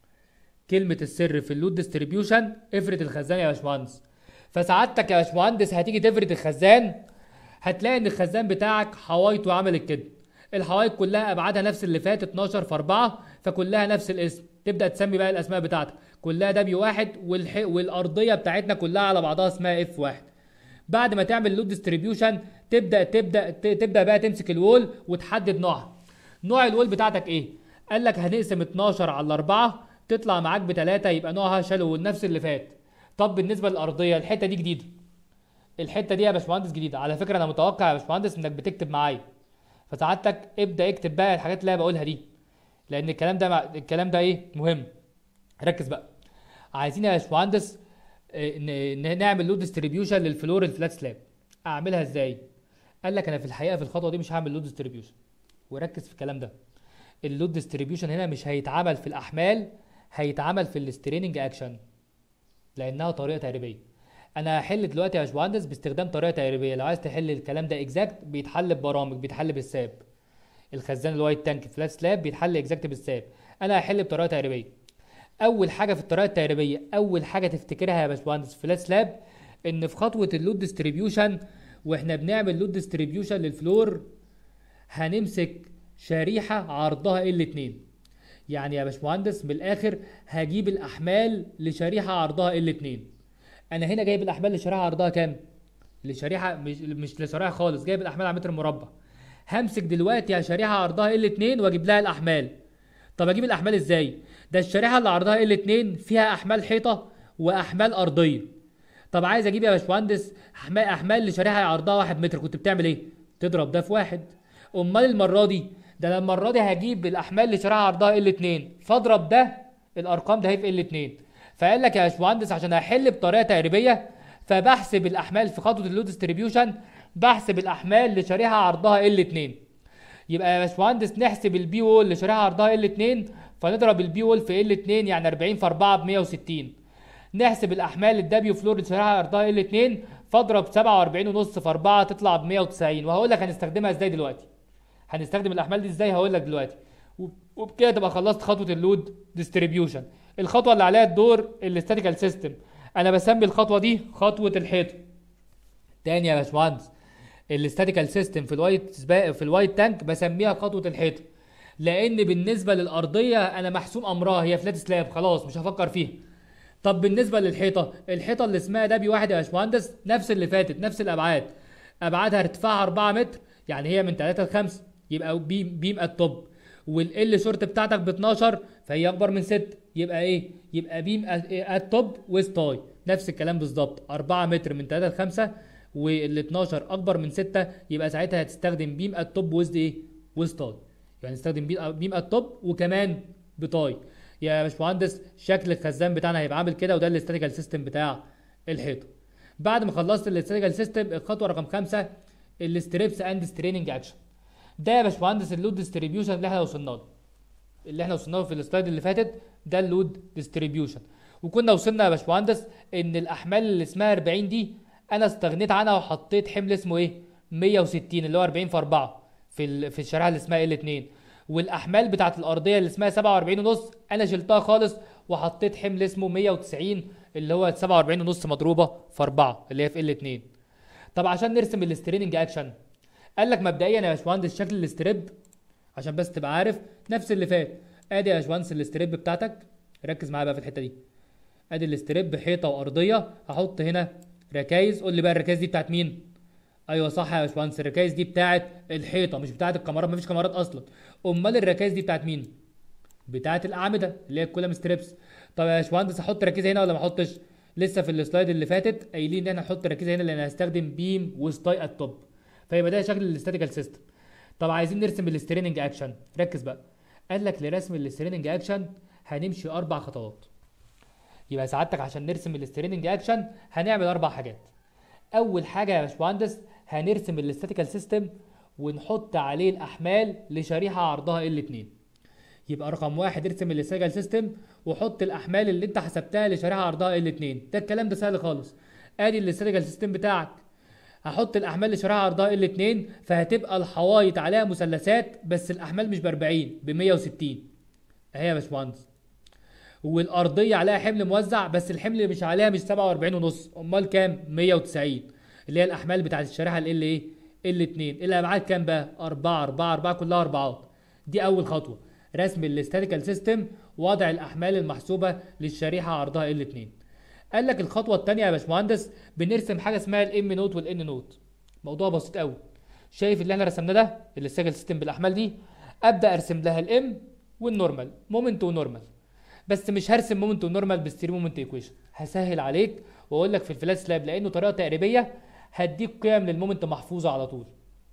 S1: كلمه السر في اللود ديستريبيوشن افرد الخزان يا باشمهندس فسعادتك يا باشمهندس هتيجي تفرد الخزان هتلاقي ان الخزان بتاعك حوايطه عملت كده الحوايط كلها ابعادها نفس اللي فات 12 في 4 فكلها نفس الاسم تبدا تسمي بقى الاسماء بتاعتك كلها دبليو واحد والح... والارضيه بتاعتنا كلها على بعضها اسمها اف واحد بعد ما تعمل لود ديستريبيوشن تبدا تبدا ت- تبدا بقى تمسك الوول وتحدد نوعها نوع الوول بتاعتك ايه قال لك هنقسم 12 على 4 تطلع معاك بتلاتة يبقى نوعها شالو وول نفس اللي فات طب بالنسبه للارضيه الحته دي جديده الحته دي يا باشمهندس جديده على فكره انا متوقع يا باشمهندس انك بتكتب معايا فسعادتك ابدا اكتب بقى الحاجات اللي انا بقولها دي لان الكلام ده مع... الكلام ده ايه مهم ركز بقى عايزين يا باشمهندس آه، ن- ن- نعمل لود ديستريبيوشن للفلور الفلات سلاب اعملها ازاي قال لك انا في الحقيقه في الخطوه دي مش هعمل لود ديستريبيوشن وركز في الكلام ده اللود ديستريبيوشن هنا مش هيتعمل في الاحمال هيتعمل في الستريننج اكشن لانها طريقه تقريبيه انا هحل دلوقتي يا باشمهندس باستخدام طريقه تقريبيه لو عايز تحل الكلام ده اكزاكت بيتحل ببرامج بيتحل بالساب الخزان الوايت تانك فلات سلاب بيتحل اكزاكت بالساب انا هحل بطريقه تقريبيه اول حاجه في الطريقه التقريبيه اول حاجه تفتكرها يا باشمهندس فلات سلاب ان في خطوه اللود ديستريبيوشن واحنا بنعمل لود ديستريبيوشن للفلور هنمسك شريحه عرضها ال 2 يعني يا باشمهندس من الاخر هجيب الاحمال لشريحه عرضها ال 2 انا هنا جايب الاحمال لشريحه عرضها كام لشريحه مش مش لشريحه خالص جايب الاحمال على متر مربع همسك دلوقتي يا شريحه عرضها ال 2 واجيب لها الاحمال طب اجيب الاحمال ازاي ده الشريحه اللي عرضها ال 2 فيها احمال حيطه واحمال ارضيه طب عايز اجيب يا باشمهندس احمال احمال لشريحه عرضها 1 متر كنت بتعمل ايه تضرب ده في واحد امال المره دي ده أنا المره دي هجيب الاحمال لشريحه عرضها ال 2 فاضرب ده الارقام ده هي في ال 2 فقال لك يا باشمهندس عشان احل بطريقه تقريبيه فبحسب الاحمال في خطوه اللود ديستريبيوشن بحسب الاحمال لشريحه عرضها ال 2 يبقى يا باشمهندس نحسب البي وول لشريحه عرضها ال 2 فنضرب البي وول في ال 2 يعني 40 في 4 ب 160 نحسب الاحمال الدبليو فلور لشريحه عرضها ال 2 فاضرب 47 ونص في 4 تطلع ب 190 وهقول لك هنستخدمها ازاي دلوقتي هنستخدم الاحمال دي ازاي هقول لك دلوقتي وب- وبكده تبقى خلصت خطوه اللود ديستريبيوشن الخطوه اللي عليها الدور الاستاتيكال سيستم انا بسمي الخطوه دي خطوه الحيطه تاني يا باشمهندس الاستاتيكال سيستم في الوايت سبا... في الوايت تانك بسميها خطوه الحيطه لان بالنسبه للارضيه انا محسوم امرها هي فلات سلاب خلاص مش هفكر فيها طب بالنسبه للحيطه الحيطه اللي اسمها دبي واحد يا باشمهندس نفس اللي فاتت نفس الابعاد ابعادها ارتفاعها 4 متر يعني هي من 3 ل 5 يبقى بيم بيم التوب والال شورت بتاعتك ب 12 فهي اكبر من 6 يبقى ايه يبقى بيم التوب ويز تاي نفس الكلام بالظبط 4 متر من 3 ل 5 وال 12 اكبر من 6 يبقى ساعتها هتستخدم بيم التوب ويز ايه ويز تاي يعني نستخدم بيم بيم التوب وكمان بتاي يا باشمهندس شكل الخزان بتاعنا هيبقى عامل كده وده الاستاتيكال سيستم بتاع الحيطه بعد ما خلصت الاستاتيكال سيستم الخطوه رقم خمسة الستريبس اند ستريننج اكشن ده يا باشمهندس اللود ديستريبيوشن اللي احنا وصلنا له اللي احنا وصلنا له في السلايد اللي فاتت ده اللود ديستريبيوشن وكنا وصلنا يا باشمهندس ان الاحمال اللي اسمها 40 دي انا استغنيت عنها وحطيت حمل اسمه ايه 160 اللي هو 40 في 4 في ال... في الشريحه اللي اسمها ال 2 والاحمال بتاعت الارضيه اللي اسمها 47 ونص انا شلتها خالص وحطيت حمل اسمه 190 اللي هو 47 ونص مضروبه في 4 اللي هي في ال 2 طب عشان نرسم الستريننج اكشن قال لك مبدئيا يا باشمهندس شكل الاستريب عشان بس تبقى عارف نفس اللي فات ادي يا باشمهندس الاستريب بتاعتك ركز معايا بقى في الحته دي ادي الاستريب حيطه وارضيه هحط هنا ركايز قول لي بقى الركايز دي بتاعت مين ايوه صح يا باشمهندس الركايز دي بتاعت الحيطه مش بتاعت الكاميرات مفيش كاميرات اصلا امال الركايز دي بتاعت مين بتاعت الاعمده اللي هي الكولم ستريبس طب يا باشمهندس احط ركيزه هنا ولا ما احطش لسه في السلايد اللي فاتت قايلين ان احنا نحط ركيزه هنا لان هستخدم بيم وستاي ات توب فيبقى ده شكل الاستاتيكال سيستم طب عايزين نرسم الستريننج اكشن ركز بقى قال لك لرسم الستريننج اكشن هنمشي اربع خطوات يبقى سعادتك عشان نرسم الستريننج اكشن هنعمل اربع حاجات اول حاجه يا باشمهندس هنرسم الاستاتيكال سيستم ونحط عليه الاحمال لشريحه عرضها ال 2 يبقى رقم واحد ارسم الاستاتيكال سيستم وحط الاحمال اللي انت حسبتها لشريحه عرضها ال 2 ده الكلام ده سهل خالص ادي الاستاتيكال سيستم بتاعك هحط الاحمال لشريحه عرضها ال 2 فهتبقى الحوايط عليها مثلثات بس الاحمال مش ب 40 ب 160 اهي يا باشمهندس والارضيه عليها حمل موزع بس الحمل اللي مش عليها مش 47 ونص امال كام 190 اللي هي الاحمال بتاعت الشريحه ال ايه ال 2 الابعاد كام بقى 4 4 4 كلها اربعات دي اول خطوه رسم الاستاتيكال سيستم وضع الاحمال المحسوبه للشريحه عرضها ال 2 قال لك الخطوه الثانيه يا باشمهندس بنرسم حاجه اسمها الام نوت والان نوت موضوع بسيط قوي شايف اللي احنا رسمناه ده الاستاتيكال سيستم بالاحمال دي ابدا ارسم لها الام والنورمال مومنت ونورمال بس مش هرسم مومنت ونورمال بالستري مومنت ايكويشن هسهل عليك واقول لك في الفلات سلاب لانه طريقه تقريبيه هديك قيم للمومنت محفوظه على طول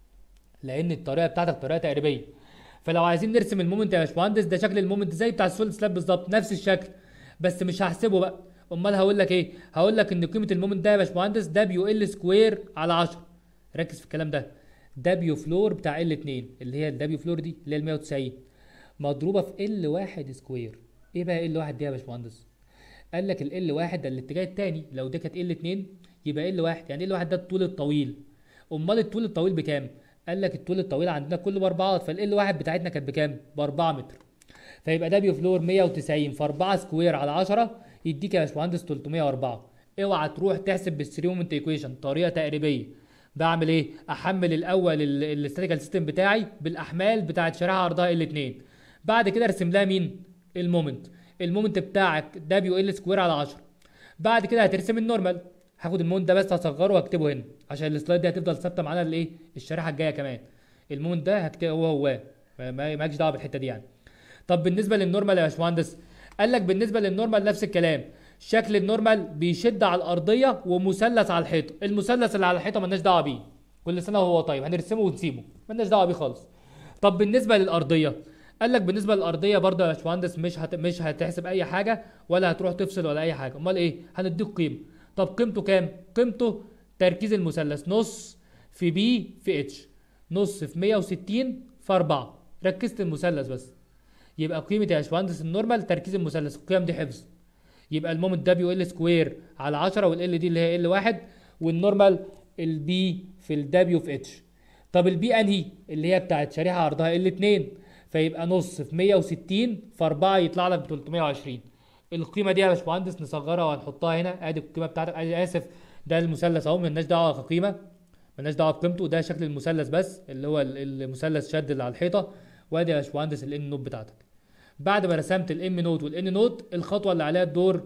S1: لان الطريقه بتاعتك طريقه تقريبيه فلو عايزين نرسم المومنت يا باشمهندس ده شكل المومنت زي بتاع السوليد سلاب بالظبط نفس الشكل بس مش هحسبه بقى امال هقول لك ايه هقول لك ان قيمه المومنت ده يا باشمهندس دبليو ال سكوير على 10 ركز في الكلام ده دبليو فلور بتاع ال 2 اللي هي الدبليو فلور دي اللي هي ال 190 مضروبه في ال 1 سكوير ايه بقى ال 1 دي يا باشمهندس قال لك ال ال 1 ده الاتجاه الثاني لو ده كانت ال 2 يبقى ال 1 يعني ال 1 ده الطول الطويل امال الطول الطويل بكام قال لك الطول الطويل عندنا كله باربعات فال 1 بتاعتنا كانت بكام ب 4 متر فيبقى دبليو فلور 190 في 4 سكوير على 10 يديك يا باشمهندس 304 اوعى تروح تحسب بالثري مومنت ايكويشن طريقه تقريبيه بعمل ايه احمل الاول الاستاتيكال سيستم بتاعي بالاحمال بتاعه شريحه عرضها ال 2 بعد كده ارسم لها مين المومنت المومنت بتاعك دبليو ال سكوير على 10 بعد كده هترسم النورمال هاخد المومنت ده بس هصغره واكتبه هنا عشان السلايد دي هتفضل ثابته معانا الايه الشريحه الجايه كمان المومنت ده هكتبه هو هو مالكش دعوه بالحته دي يعني طب بالنسبه للنورمال يا باشمهندس قال لك بالنسبه للنورمال نفس الكلام شكل النورمال بيشد على الارضيه ومثلث على الحيطه المثلث اللي على الحيطه مالناش دعوه بيه كل سنه وهو طيب هنرسمه ونسيبه مالناش دعوه بيه خالص طب بالنسبه للارضيه قال لك بالنسبه للارضيه برضه يا باشمهندس مش هت... مش هتحسب اي حاجه ولا هتروح تفصل ولا اي حاجه امال ايه هنديك قيمه طب قيمته كام قيمته تركيز المثلث نص في بي في اتش نص في 160 في 4 ركزت المثلث بس يبقى قيمه يا باشمهندس النورمال تركيز المثلث القيم دي حفظ يبقى المومنت دبليو ال سكوير على 10 والال دي اللي هي ال 1 والنورمال البي في الدبليو في اتش طب البي انهي اللي هي بتاعت شريحه عرضها ال 2 فيبقى نص في 160 في 4 يطلع لك ب 320 القيمه دي يا باشمهندس نصغرها وهنحطها هنا ادي القيمه بتاعتك اسف ده المثلث اهو مالناش دعوه كقيمه مالناش دعوه بقيمته ده شكل المثلث بس اللي هو المثلث شد اللي على الحيطه وادي يا باشمهندس الان نوت بتاعتك بعد ما رسمت الام نوت والان نوت الخطوه اللي عليها الدور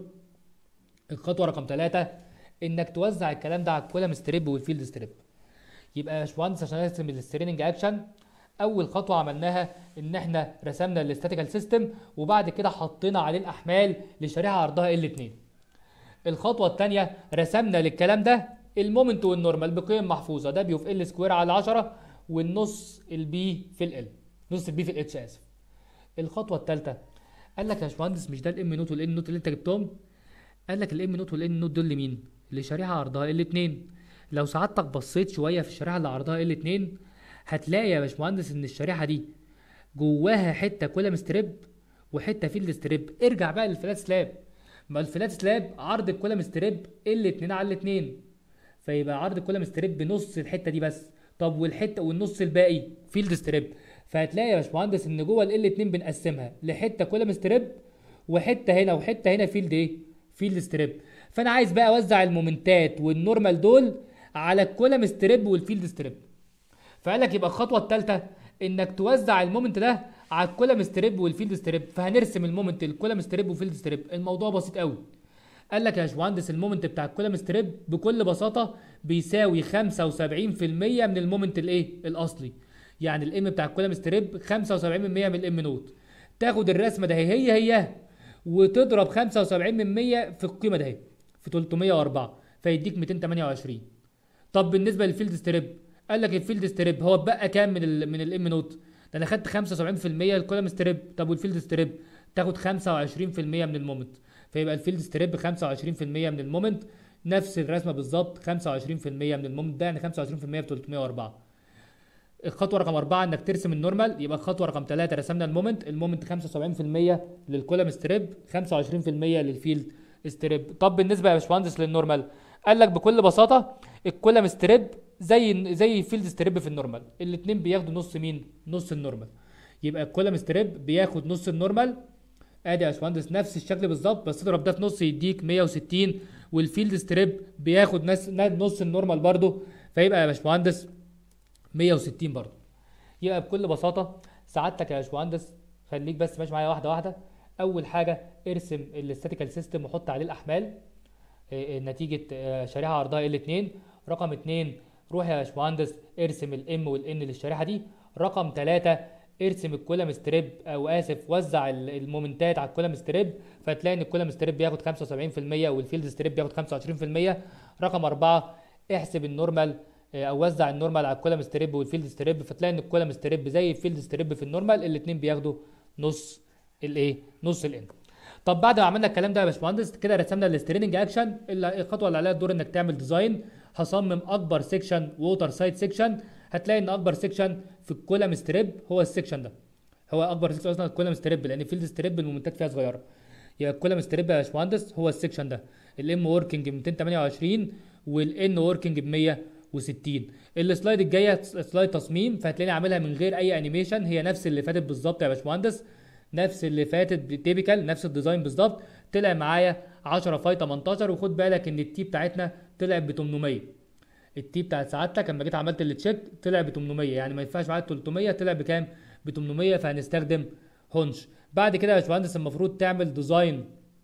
S1: الخطوه رقم ثلاثة انك توزع الكلام ده على الكولم ستريب والفيلد ستريب يبقى يا باشمهندس عشان ارسم الستريننج اكشن اول خطوه عملناها ان احنا رسمنا الاستاتيكال سيستم وبعد كده حطينا عليه الاحمال لشريحه عرضها ال 2 الخطوه الثانيه رسمنا للكلام ده المومنت والنورمال بقيم محفوظه ده بيو في ال سكوير على 10 والنص البي في ال نص البي في الاتش اسف الخطوه الثالثه قال لك يا باشمهندس مش ده الام نوت والان نوت اللي انت جبتهم قال لك الام نوت والان نوت دول لمين لشريحه عرضها ال 2 لو سعادتك بصيت شويه في الشريحه اللي عرضها ال 2 هتلاقي يا باشمهندس ان الشريحه دي جواها حته كولم ستريب وحته فيلد ستريب ارجع بقى للفلات سلاب ما الفلات سلاب عرض الكولم ستريب ال 2 على ال 2 فيبقى عرض الكولم ستريب بنص الحته دي بس طب والحته والنص الباقي فيلد ستريب فهتلاقي يا باشمهندس ان جوه ال 2 بنقسمها لحته كولم ستريب وحته هنا وحته هنا فيلد ايه فيلد ستريب فانا عايز بقى اوزع المومنتات والنورمال دول على الكولم ستريب والفيلد ستريب فقال لك يبقى الخطوه الثالثه انك توزع المومنت ده على الكولم ستريب والفيلد ستريب فهنرسم المومنت الكولم ستريب والفيلد ستريب الموضوع بسيط قوي قال لك يا باشمهندس المومنت بتاع الكولم ستريب بكل بساطه بيساوي 75% من المومنت الايه الاصلي يعني الام بتاع الكولم ستريب 75% من الام نوت تاخد الرسمه ده هي هي وتضرب 75% في القيمه ده هي في 304 فيديك 228 طب بالنسبه للفيلد ستريب قال لك الفيلد ستريب هو اتبقى كام من ال من الام نوت ده انا خدت 75% الكولم ستريب طب والفيلد ستريب تاخد 25% من المومنت فيبقى الفيلد ستريب 25% من المومنت نفس الرسمه بالظبط 25% من المومنت ده يعني 25% ب 304 الخطوه رقم أربعة انك ترسم النورمال يبقى الخطوه رقم ثلاثة رسمنا المومنت المومنت 75% للكولم ستريب 25% للفيلد ستريب طب بالنسبه يا باشمهندس للنورمال قال لك بكل بساطه الكولم ستريب زي زي الفيلد ستريب في النورمال الاثنين بياخدوا نص مين نص النورمال يبقى الكولم ستريب بياخد نص النورمال ادي يا باشمهندس نفس الشكل بالظبط بس اضرب ده في نص يديك 160 والفيلد ستريب بياخد نص نص النورمال برضو فيبقى يا باشمهندس 160 برضو يبقى بكل بساطه سعادتك يا باشمهندس خليك بس ماشي معايا واحده واحده اول حاجه ارسم الاستاتيكال سيستم وحط عليه الاحمال آه، نتيجه آه، شريحه عرضها ال 2 رقم 2 روح يا باشمهندس ارسم الام والان للشريحه دي رقم 3 ارسم الكولم ستريب او اسف وزع ال- المومنتات على الكولم ستريب فتلاقي ان الكولم ستريب بياخد 75% والفيلد ستريب بياخد 25% رقم 4 احسب النورمال آه، او وزع النورمال على الكولم ستريب والفيلد ستريب فتلاقي ان الكولم ستريب زي الفيلد ستريب في النورمال الاثنين بياخدوا نص الايه نص الان طب بعد ما عملنا الكلام ده يا باشمهندس كده رسمنا الستريننج اكشن الخطوه اللي عليها الدور انك تعمل ديزاين هصمم اكبر سيكشن ووتر سايد سيكشن هتلاقي ان اكبر سيكشن في الكولم ستريب هو السيكشن ده هو اكبر سيكشن اصلا الكولم ستريب لان الفيلد ستريب المومنتات فيها صغيره يبقى الكولم ستريب يا باشمهندس هو السيكشن ده الام وركينج ب 228 والان وركينج ب 160 السلايد الجايه سلايد تصميم فهتلاقيني عاملها من غير اي انيميشن هي نفس اللي فاتت بالظبط يا باشمهندس نفس اللي فاتت تيبيكال نفس الديزاين بالظبط طلع معايا 10 فاي 18 وخد بالك ان التي بتاعتنا طلعت ب 800 التي بتاعت سعادتك لما جيت عملت التشيك طلع ب 800 يعني ما ينفعش معايا 300 طلع بكام؟ ب 800 فهنستخدم هونش بعد كده يا باشمهندس المفروض تعمل ديزاين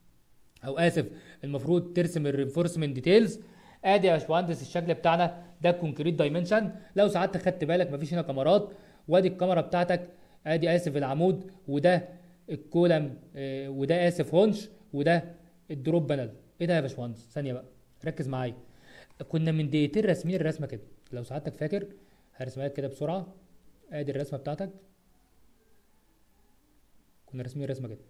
S1: او اسف المفروض ترسم الرينفورسمنت ديتيلز ادي يا باشمهندس الشكل بتاعنا ده الكونكريت دايمنشن لو ساعات خدت بالك مفيش هنا كاميرات وادي الكاميرا بتاعتك ادي اسف العمود وده الكولم آه، وده اسف هونش وده الدروب بانل ايه ده يا باشمهندس ثانيه بقى ركز معايا كنا من دقيقتين راسمين الرسمه كده لو سعادتك فاكر هرسمها لك كده بسرعه ادي الرسمه بتاعتك كنا راسمين الرسمه كده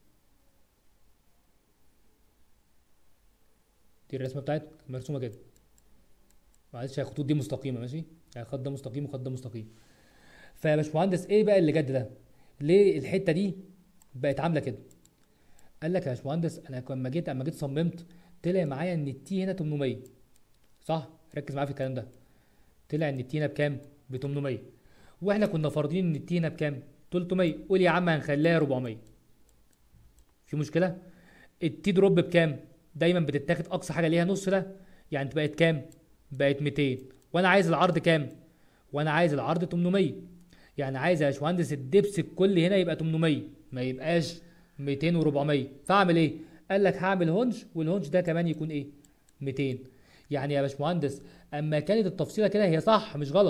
S1: دي الرسمه بتاعت مرسومه كده معلش هي الخطوط دي مستقيمه ماشي يعني الخط ده مستقيم والخط ده مستقيم فيا باشمهندس ايه بقى اللي جد ده ليه الحته دي بقت عامله كده قال لك يا باشمهندس انا لما جيت اما جيت صممت طلع معايا ان التي هنا 800 صح ركز معايا في الكلام ده طلع ان التي هنا بكام ب 800 واحنا كنا فارضين ان التي هنا بكام 300 قول يا عم هنخليها 400 في مشكله التي دروب بكام دايما بتتاخد اقصى حاجه ليها نص ده يعني بقت كام بقت 200 وانا عايز العرض كام وانا عايز العرض 800 يعني عايز يا باشمهندس الدبس الكلي هنا يبقى 800 ما يبقاش 200 و400 فاعمل ايه قال لك هعمل هونش والهونش ده كمان يكون ايه 200 يعني يا باشمهندس اما كانت التفصيله كده هي صح مش غلط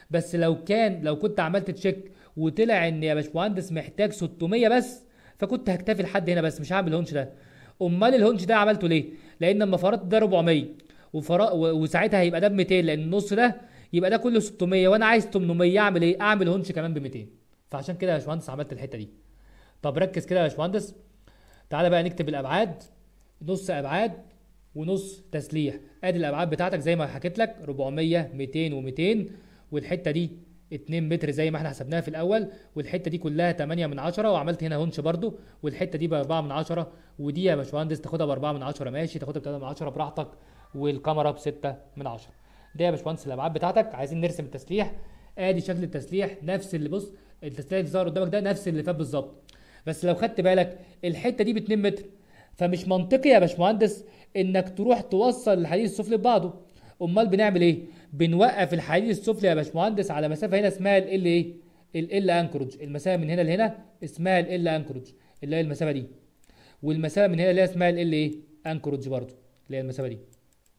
S1: بس لو كان لو كنت عملت تشيك وطلع ان يا باشمهندس محتاج 600 بس فكنت هكتفي لحد هنا بس مش هعمل الهونش ده امال الهونش ده عملته ليه لان لما فرضت ده 400 وفر... و- وساعتها هيبقى ده ب 200 لان النص ده يبقى ده كله 600 وانا عايز 800 اعمل ايه اعمل هونش كمان ب 200 فعشان كده يا باشمهندس عملت الحته دي طب ركز كده يا باشمهندس تعالى بقى نكتب الابعاد نص ابعاد ونص تسليح ادي الابعاد بتاعتك زي ما حكيت لك 400 200 و200 والحته دي 2 متر زي ما احنا حسبناها في الاول والحته دي كلها 8 من 10 وعملت هنا هونش برضو والحته دي ب 4 من 10 ودي يا باشمهندس تاخدها ب 4 من 10 ماشي تاخدها ب 3 من 10 براحتك والكاميرا ب 6 من 10 ده يا باشمهندس الابعاد بتاعتك عايزين نرسم التسليح ادي شكل التسليح نفس اللي بص التسليح اللي ظهر قدامك ده نفس اللي فات بالظبط بس لو خدت بالك الحته دي ب 2 متر فمش منطقي يا باشمهندس انك تروح توصل الحديد السفلي ببعضه امال بنعمل ايه بنوقف الحديد السفلي يا باشمهندس على مسافه هنا اسمها ال ايه ال انكروج المسافه من هنا لهنا اسمها ال انكروج اللي هي المسافه دي والمسافه من هنا اللي هي اسمها ال ايه انكروج برضه اللي هي المسافه دي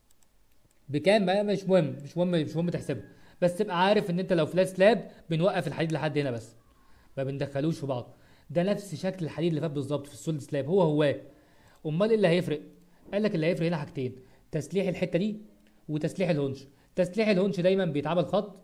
S1: بكام ما مش مهم مش مهم مش مهم تحسبها بس تبقى عارف ان انت لو فلات سلاب بنوقف الحديد لحد هنا بس ما بندخلوش في بعض ده نفس شكل الحديد اللي فات بالظبط في السوليد سلاب هو هو امال ايه اللي هيفرق قال لك اللي هيفرق هنا حاجتين تسليح الحته دي وتسليح الهونش تسليح الهونش دايما بيتعمل خط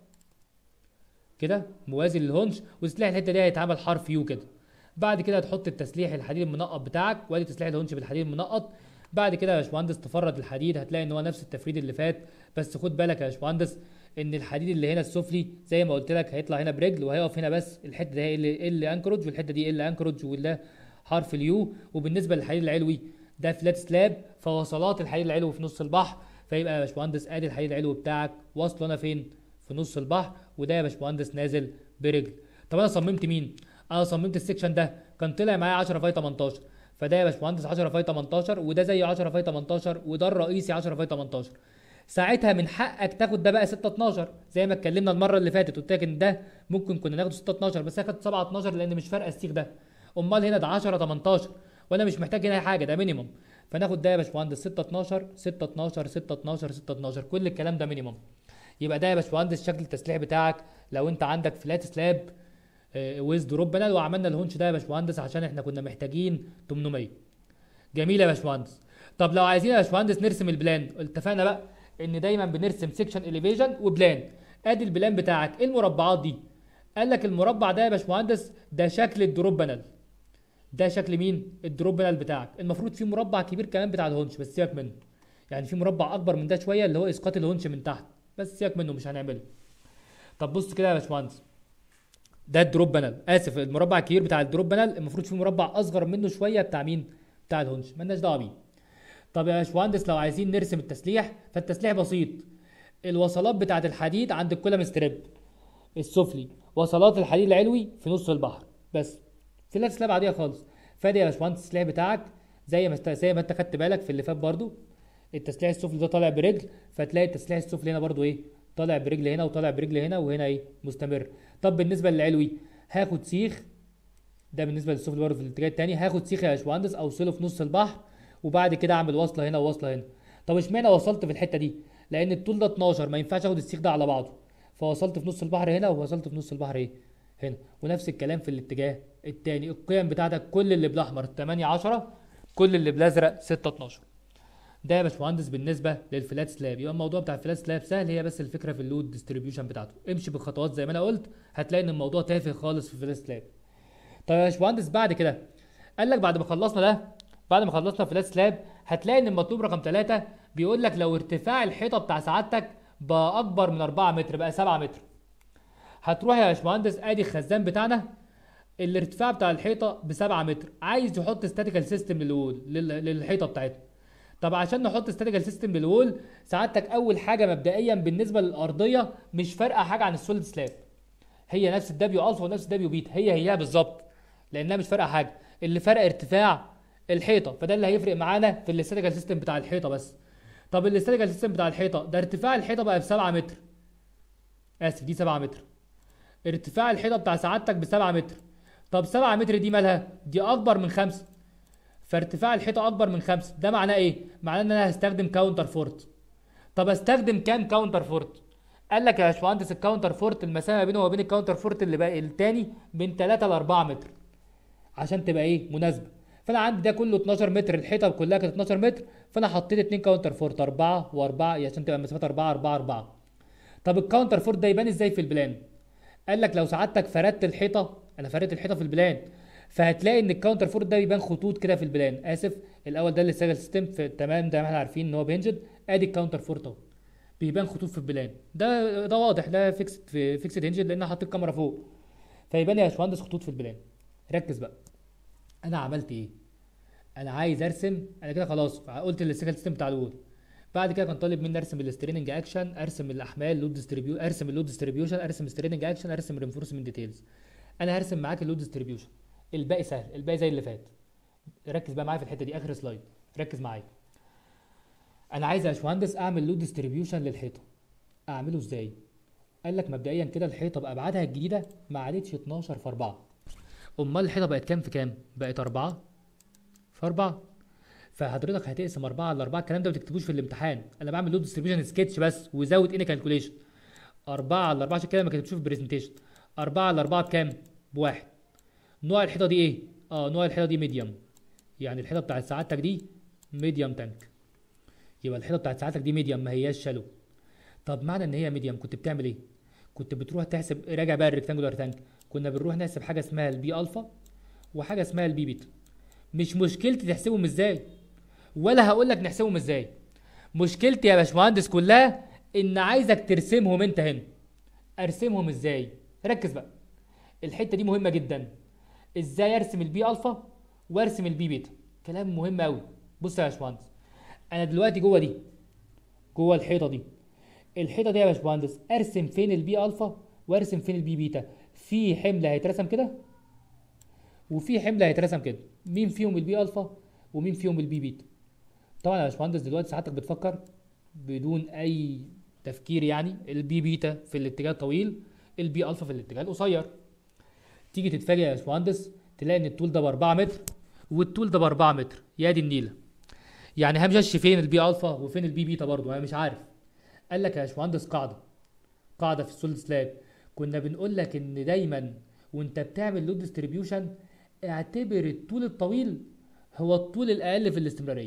S1: كده موازي للهونش وتسليح الحته دي هيتعمل حرف يو كده بعد كده هتحط التسليح الحديد المنقط بتاعك وادي تسليح الهونش بالحديد المنقط بعد كده يا باشمهندس تفرد الحديد هتلاقي ان هو نفس التفريد اللي فات بس خد بالك يا باشمهندس ان الحديد اللي هنا السفلي زي ما قلت لك هيطلع هنا برجل وهيقف هنا بس الحته دي هي ال ال انكروج والحته دي ال انكروج وده حرف اليو وبالنسبه للحديد العلوي ده فلات سلاب فوصلات الحديد العلوي في نص البحر فيبقى يا باشمهندس ادي الحديد العلوي بتاعك واصله هنا فين في نص البحر وده يا باشمهندس نازل برجل طب انا صممت مين انا صممت السكشن ده كان طلع معايا 10 في 18 فده يا باشمهندس 10 في 18 وده زي 10 في 18 وده الرئيسي 10 في 18 ساعتها من حقك تاخد ده بقى 6 12 زي ما اتكلمنا المره اللي فاتت قلت لك ان ده ممكن كنا ناخده 6 12 بس اخد 7 12 لان مش فارقه السيخ ده امال هنا ده 10 18 وانا مش محتاج هنا حاجه ده مينيمم فناخد ده يا باشمهندس 6 12 6 12 6 12 6 12 كل الكلام ده مينيمم يبقى ده يا باشمهندس شكل التسليح بتاعك لو انت عندك فلات سلاب ويز دروب بانل وعملنا الهونش ده يا باشمهندس عشان احنا كنا محتاجين 800 جميل يا باشمهندس طب لو عايزين يا باشمهندس نرسم البلان اتفقنا بقى ان دايما بنرسم سيكشن اليفيجن وبلان ادي البلان بتاعك ايه المربعات دي قال لك المربع ده يا باشمهندس ده شكل الدروب بانل ده شكل مين الدروب بانل بتاعك المفروض في مربع كبير كمان بتاع الهونش بس سيبك منه يعني في مربع اكبر من ده شويه اللي هو اسقاط الهونش من تحت بس سيبك منه مش هنعمله طب بص كده يا باشمهندس ده الدروب بانل اسف المربع الكبير بتاع الدروب بانل المفروض في مربع اصغر منه شويه بتاع مين بتاع الهونش مالناش دعوه بيه طب يا باشمهندس لو عايزين نرسم التسليح فالتسليح بسيط الوصلات بتاعه الحديد عند الكولم ستريب السفلي وصلات الحديد العلوي في نص البحر بس فلات سلاب عاديه خالص فادي يا باشمهندس التسليح بتاعك زي ما زي ما انت خدت بالك في اللي فات برضو التسليح السفلي ده طالع برجل فتلاقي التسليح السفلي هنا برضو ايه طالع برجل هنا وطالع برجل هنا وهنا ايه مستمر طب بالنسبه للعلوي هاخد سيخ ده بالنسبه للسفلي برضه في الاتجاه التاني هاخد سيخ يا باشمهندس اوصله في نص البحر وبعد كده اعمل وصله هنا ووصله هنا طب اشمعنى وصلت في الحته دي لان الطول ده 12 ما ينفعش اخد السيخ ده على بعضه فوصلت في نص البحر هنا ووصلت في نص البحر ايه هنا ونفس الكلام في الاتجاه التاني القيم بتاعتك كل اللي بالاحمر 8 10 كل اللي بالازرق 6 12 ده يا باشمهندس بالنسبه للفلات سلاب يبقى الموضوع بتاع الفلات سلاب سهل هي بس الفكره في اللود ديستريبيوشن بتاعته امشي بالخطوات زي ما انا قلت هتلاقي ان الموضوع تافه خالص في الفلات سلاب طيب يا باشمهندس بعد كده قال لك بعد ما خلصنا ده بعد ما خلصنا فلات سلاب هتلاقي ان المطلوب رقم 3 بيقول لك لو ارتفاع الحيطه بتاع سعادتك بقى اكبر من 4 متر بقى 7 متر هتروح يا باشمهندس ادي الخزان بتاعنا الارتفاع بتاع الحيطه ب 7 متر عايز يحط ستاتيكال سيستم للوول لل- للحيطه بتاعتنا طب عشان نحط ستاتيكال سيستم للوول سعادتك اول حاجه مبدئيا بالنسبه للارضيه مش فارقه حاجه عن السوليد سلاب هي نفس الدبليو الفا ونفس الدبليو بيتا هي هي بالظبط لانها مش فارقه حاجه اللي فرق ارتفاع الحيطه فده اللي هيفرق معانا في الاستاتيكال سيستم بتاع الحيطه بس طب الاستاتيكال سيستم بتاع الحيطه ده ارتفاع الحيطه بقى ب 7 متر اسف دي 7 متر ارتفاع الحيطه بتاع سعادتك ب 7 متر طب 7 متر دي مالها دي اكبر من 5 فارتفاع الحيطه اكبر من 5 ده معناه ايه معناه ان انا هستخدم كاونتر فورت طب استخدم كام كاونتر فورت قال لك يا باشمهندس الكاونتر فورت المسافه ما بينه وما بين الكاونتر فورت اللي باقي التاني من 3 ل 4 متر عشان تبقى ايه مناسبه فانا عندي ده كله 12 متر الحيطه كلها كانت 12 متر فانا حطيت اتنين كاونتر فورت 4 و4 عشان تبقى المسافات 4 4 4 طب الكاونتر فورت ده يبان ازاي في البلان قال لك لو سعادتك فردت الحيطه انا فردت الحيطه في البلان فهتلاقي ان الكاونتر فورت ده بيبان خطوط كده في البلان اسف الاول ده اللي سجل سيستم في تمام ده احنا عارفين ان هو بينجد ادي الكاونتر فورت اهو بيبان خطوط في البلان ده ده واضح ده فيكسد في فيكسد هنجد لان انا حاطط الكاميرا فوق فيبان يا باشمهندس خطوط في البلان ركز بقى انا عملت ايه انا عايز ارسم انا كده خلاص قلت السيكل سيستم بتاع الوول بعد كده كان طالب مني ارسم الستريننج اكشن ارسم الاحمال لود ديستريبيو ارسم اللود ديستريبيوشن ارسم ستريننج اكشن ارسم رينفورسمنت ديتيلز انا هرسم معاك اللود ديستريبيوشن الباقي سهل الباقي زي اللي فات ركز بقى معايا في الحته دي اخر سلايد ركز معايا انا عايز يا باشمهندس اعمل لود ديستريبيوشن للحيطه اعمله ازاي قال لك مبدئيا كده الحيطه بابعادها الجديده ما عادتش 12 في 4 امال الحيطه بقت كام في كام بقت 4 في 4 فحضرتك هتقسم 4 على 4 الكلام ده ما تكتبوش في الامتحان انا بعمل لود ديستريبيوشن سكتش بس وزود اني كالكوليشن 4 على 4 عشان كده ما كتبتوش في البرزنتيشن 4 على 4 بكام بواحد نوع الحيطه دي ايه اه نوع الحيطه دي ميديوم يعني الحيطه بتاعت سعادتك دي ميديوم تانك يبقى الحيطه بتاعت سعادتك دي ميديوم ما هياش شالو طب معنى ان هي ميديوم كنت بتعمل ايه كنت بتروح تحسب راجع بقى الريكتانجولار تانك كنا بنروح نحسب حاجه اسمها البي الفا وحاجه اسمها البي بيتا مش مشكلتي تحسبهم ازاي ولا هقول لك نحسبهم ازاي مشكلتي يا باشمهندس كلها ان عايزك ترسمهم انت هنا ارسمهم ازاي ركز بقى الحته دي مهمه جدا ازاي ارسم البي الفا وارسم البي بيتا كلام مهم قوي بص يا باشمهندس انا دلوقتي جوه دي جوه الحيطه دي الحيطه دي يا باشمهندس ارسم فين البي الفا وارسم فين البي بيتا في حمل هيترسم كده وفي حمل هيترسم كده مين فيهم البي الفا ومين فيهم البي بيتا طبعا يا باشمهندس دلوقتي ساعتك بتفكر بدون اي تفكير يعني البي بيتا في الاتجاه الطويل البي الفا في الاتجاه القصير تيجي تتفاجئ يا باشمهندس تلاقي ان الطول ده ب 4 متر والطول ده ب 4 متر يا دي النيله يعني همشي فين البي الفا وفين البي بيتا برضه انا مش عارف قال لك يا باشمهندس قاعده قاعده في السوليد سلاب كنا بنقول لك ان دايما وانت بتعمل لود ديستريبيوشن اعتبر الطول الطويل هو الطول الاقل في الاستمراريه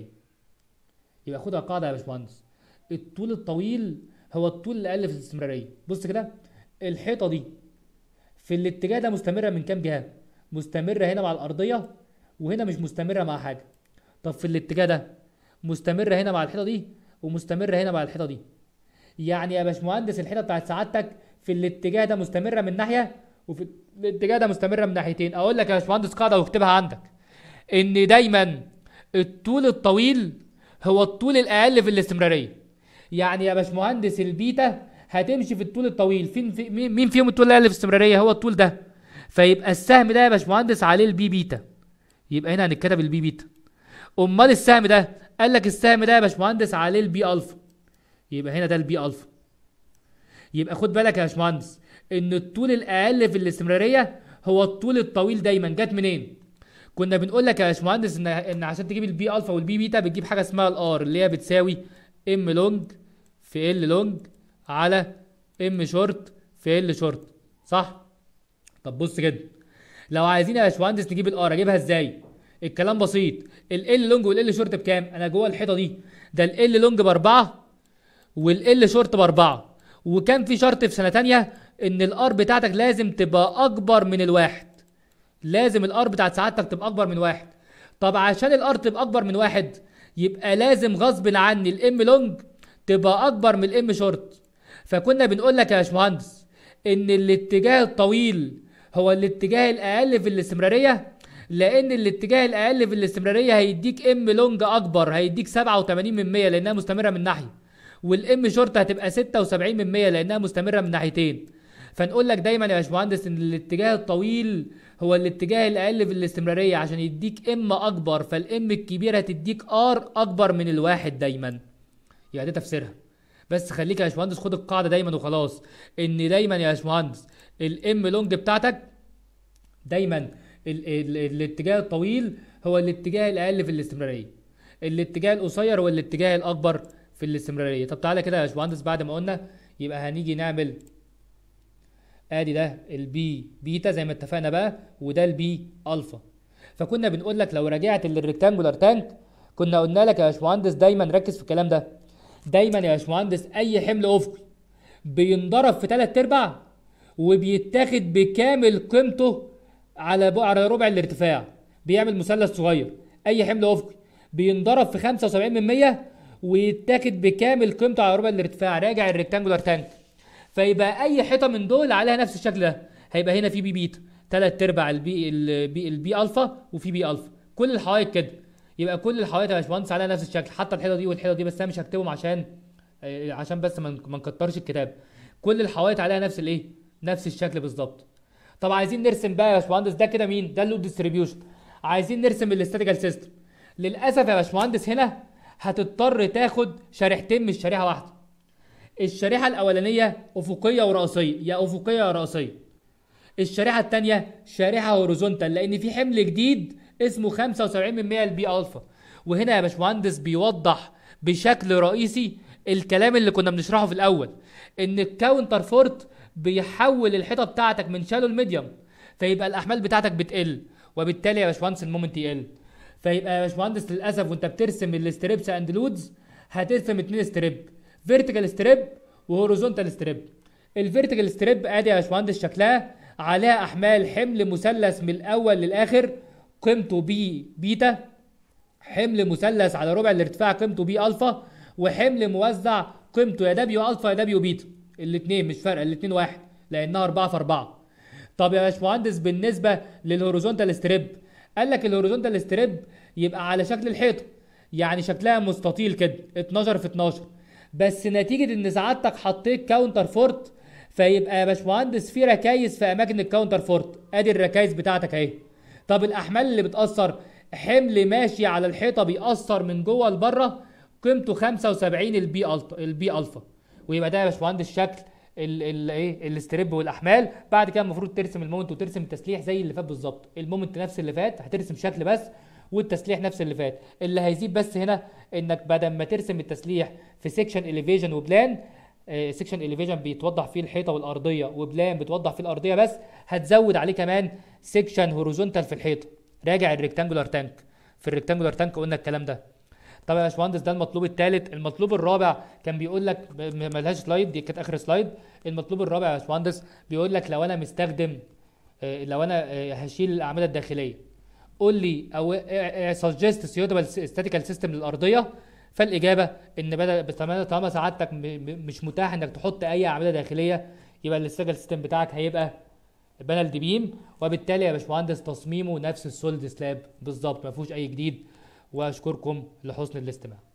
S1: يبقى خدها قاعده يا باشمهندس الطول الطويل هو الطول الاقل في الاستمراريه بص كده الحيطه دي في الاتجاه ده مستمره من كام جهه مستمره هنا مع الارضيه وهنا مش مستمره مع حاجه طب في الاتجاه ده مستمره هنا مع الحيطه دي ومستمره هنا مع الحيطه دي يعني يا باشمهندس الحيطه بتاعت سعادتك في الاتجاه ده مستمره من ناحيه وفي الاتجاه ده مستمره من ناحيتين اقول لك يا باشمهندس قاعده واكتبها عندك ان دايما الطول الطويل هو الطول الاقل في الاستمراريه يعني يا باشمهندس البيتا هتمشي في الطول الطويل فين في مين مين فيهم الطول الاقل في الاستمراريه هو الطول ده فيبقى السهم ده يا باشمهندس عليه البي بيتا يبقى هنا هنتكتب البي بيتا امال السهم ده قال لك السهم ده يا باشمهندس عليه البي الفا يبقى هنا ده البي الفا يبقى خد بالك يا باشمهندس ان الطول الاقل في الاستمراريه هو الطول الطويل دايما جت منين كنا بنقول لك يا باشمهندس ان ان عشان تجيب البي الفا والبي بيتا بتجيب حاجه اسمها الار اللي هي بتساوي ام لونج في ال لونج على ام شورت في ال شورت صح طب بص كده لو عايزين يا باشمهندس نجيب الار اجيبها ازاي الكلام بسيط ال لونج والال شورت بكام انا جوه الحيطه دي ده ال لونج باربعه والال شورت باربعه وكان في شرط في سنه تانية ان الار بتاعتك لازم تبقى اكبر من الواحد لازم الار بتاعت سعادتك تبقى اكبر من واحد طب عشان الار تبقى اكبر من واحد يبقى لازم غصب عني الام لونج تبقى اكبر من الام شورت فكنا بنقول لك يا باشمهندس ان الاتجاه الطويل هو الاتجاه الاقل في الاستمراريه لان الاتجاه الاقل في الاستمراريه هيديك ام لونج اكبر هيديك 87 من 100 لانها مستمره من ناحيه والام شورت هتبقى 76 من 100 لانها مستمره من ناحيتين فنقول لك دايما يا باشمهندس ان الاتجاه الطويل هو الاتجاه الاقل في الاستمراريه عشان يديك ام اكبر فالام الكبيره هتديك ار اكبر من الواحد دايما يعني ده تفسيرها بس خليك يا باشمهندس خد القاعده دايما وخلاص ان دايما يا باشمهندس الام لونج بتاعتك دايما ال ال الاتجاه الطويل هو الاتجاه الاقل في الاستمراريه الاتجاه القصير هو الاتجاه الاكبر في الاستمراريه طب تعالى كده يا باشمهندس بعد ما قلنا يبقى هنيجي نعمل ادي ده البي بيتا زي ما اتفقنا بقى وده البي الفا فكنا بنقول لك لو رجعت للريكتانجولار تانك كنا قلنا لك يا باشمهندس دايما ركز في الكلام ده دايما يا باشمهندس اي حمل افقي بينضرب في ثلاث ارباع وبيتاخد بكامل قيمته على ب- على ربع الارتفاع بيعمل مثلث صغير اي حمل افقي بينضرب في 75 من 100 ويتاخد بكامل قيمته على ربع الارتفاع راجع الريكتانجولار تانك فيبقى اي حيطه من دول عليها نفس الشكل ده هيبقى هنا في بي بيتا ثلاث ارباع البي البي البي الفا وفي بي الفا كل الحوايط كده يبقى كل الحوايط يا باشمهندس عليها نفس الشكل حتى الحيطه دي والحيطه دي بس انا مش هكتبهم عشان آه، عشان بس ما ما نكترش الكتاب كل الحوايط عليها نفس الايه نفس الشكل بالظبط طب عايزين نرسم بقى يا باشمهندس ده كده مين ده اللود ديستريبيوشن عايزين نرسم الاستاتيكال سيستم للاسف يا باشمهندس هنا هتضطر تاخد شريحتين مش شريحه واحده الشريحه الاولانيه افقيه وراسيه يا افقيه يا راسيه الشريحه الثانيه شريحه هوريزونتال لان في حمل جديد اسمه 75% البي الفا وهنا يا باشمهندس بيوضح بشكل رئيسي الكلام اللي كنا بنشرحه في الاول ان الكاونتر فورت بيحول الحيطه بتاعتك من شالو لميديوم فيبقى الاحمال بتاعتك بتقل وبالتالي يا باشمهندس المومنت يقل فيبقى يا باشمهندس للاسف وانت بترسم الستريبس اند لودز هترسم اتنين ستريب فيرتيكال ستريب وهوريزونتال ستريب الفيرتيكال ستريب ادي يا باشمهندس شكلها عليها احمال حمل مثلث من الاول للاخر قيمته بي بيتا حمل مثلث على ربع الارتفاع قيمته بي الفا وحمل موزع قيمته يا دبليو الفا يا دبليو بيتا الاثنين مش فارقه الاثنين واحد لانها 4 في 4 طب يا باشمهندس بالنسبه للهوريزونتال ستريب قال لك الهوريزونتال ستريب يبقى على شكل الحيطه يعني شكلها مستطيل كده 12 في 12 بس نتيجه ان سعادتك حطيت كاونتر فورت فيبقى يا باشمهندس في ركايز في اماكن الكاونتر فورت ادي الركايز بتاعتك اهي طب الاحمال اللي بتاثر حمل ماشي على الحيطه بيأثر من جوه لبره قيمته 75 البي الفا البي الفا ويبقى ده يا باشمهندس شكل ال ال ايه الاستريب والاحمال بعد كده المفروض ترسم المومنت وترسم التسليح زي اللي فات بالظبط المومنت نفس اللي فات هترسم شكل بس والتسليح نفس اللي فات اللي هيزيد بس هنا انك بدل ما ترسم التسليح في سيكشن اليفيجن وبلان سيكشن اليفيجن بيتوضح فيه الحيطه والارضيه وبلان بتوضح فيه الارضيه بس هتزود عليه كمان سيكشن هوريزونتال في الحيطه راجع الريكتانجولار تانك في الريكتانجولار تانك قلنا الكلام ده طبعا يا باشمهندس ده المطلوب الثالث المطلوب الرابع كان بيقول لك ب- م- ملهاش سلايد دي كانت اخر سلايد المطلوب الرابع يا باشمهندس بيقول لك لو انا مستخدم آه، لو انا آه، هشيل الاعمده الداخليه قول لي او سجست سيوتابل ستاتيكال سيستم للارضيه فالاجابه ان بدل طالما طالما سعادتك م- م- مش متاح انك تحط اي اعمده داخليه يبقى الاستاتيكال سيستم بتاعك هيبقى بانل دي بيم وبالتالي يا باشمهندس تصميمه نفس السوليد سلاب بالظبط ما فيهوش اي جديد واشكركم لحسن الاستماع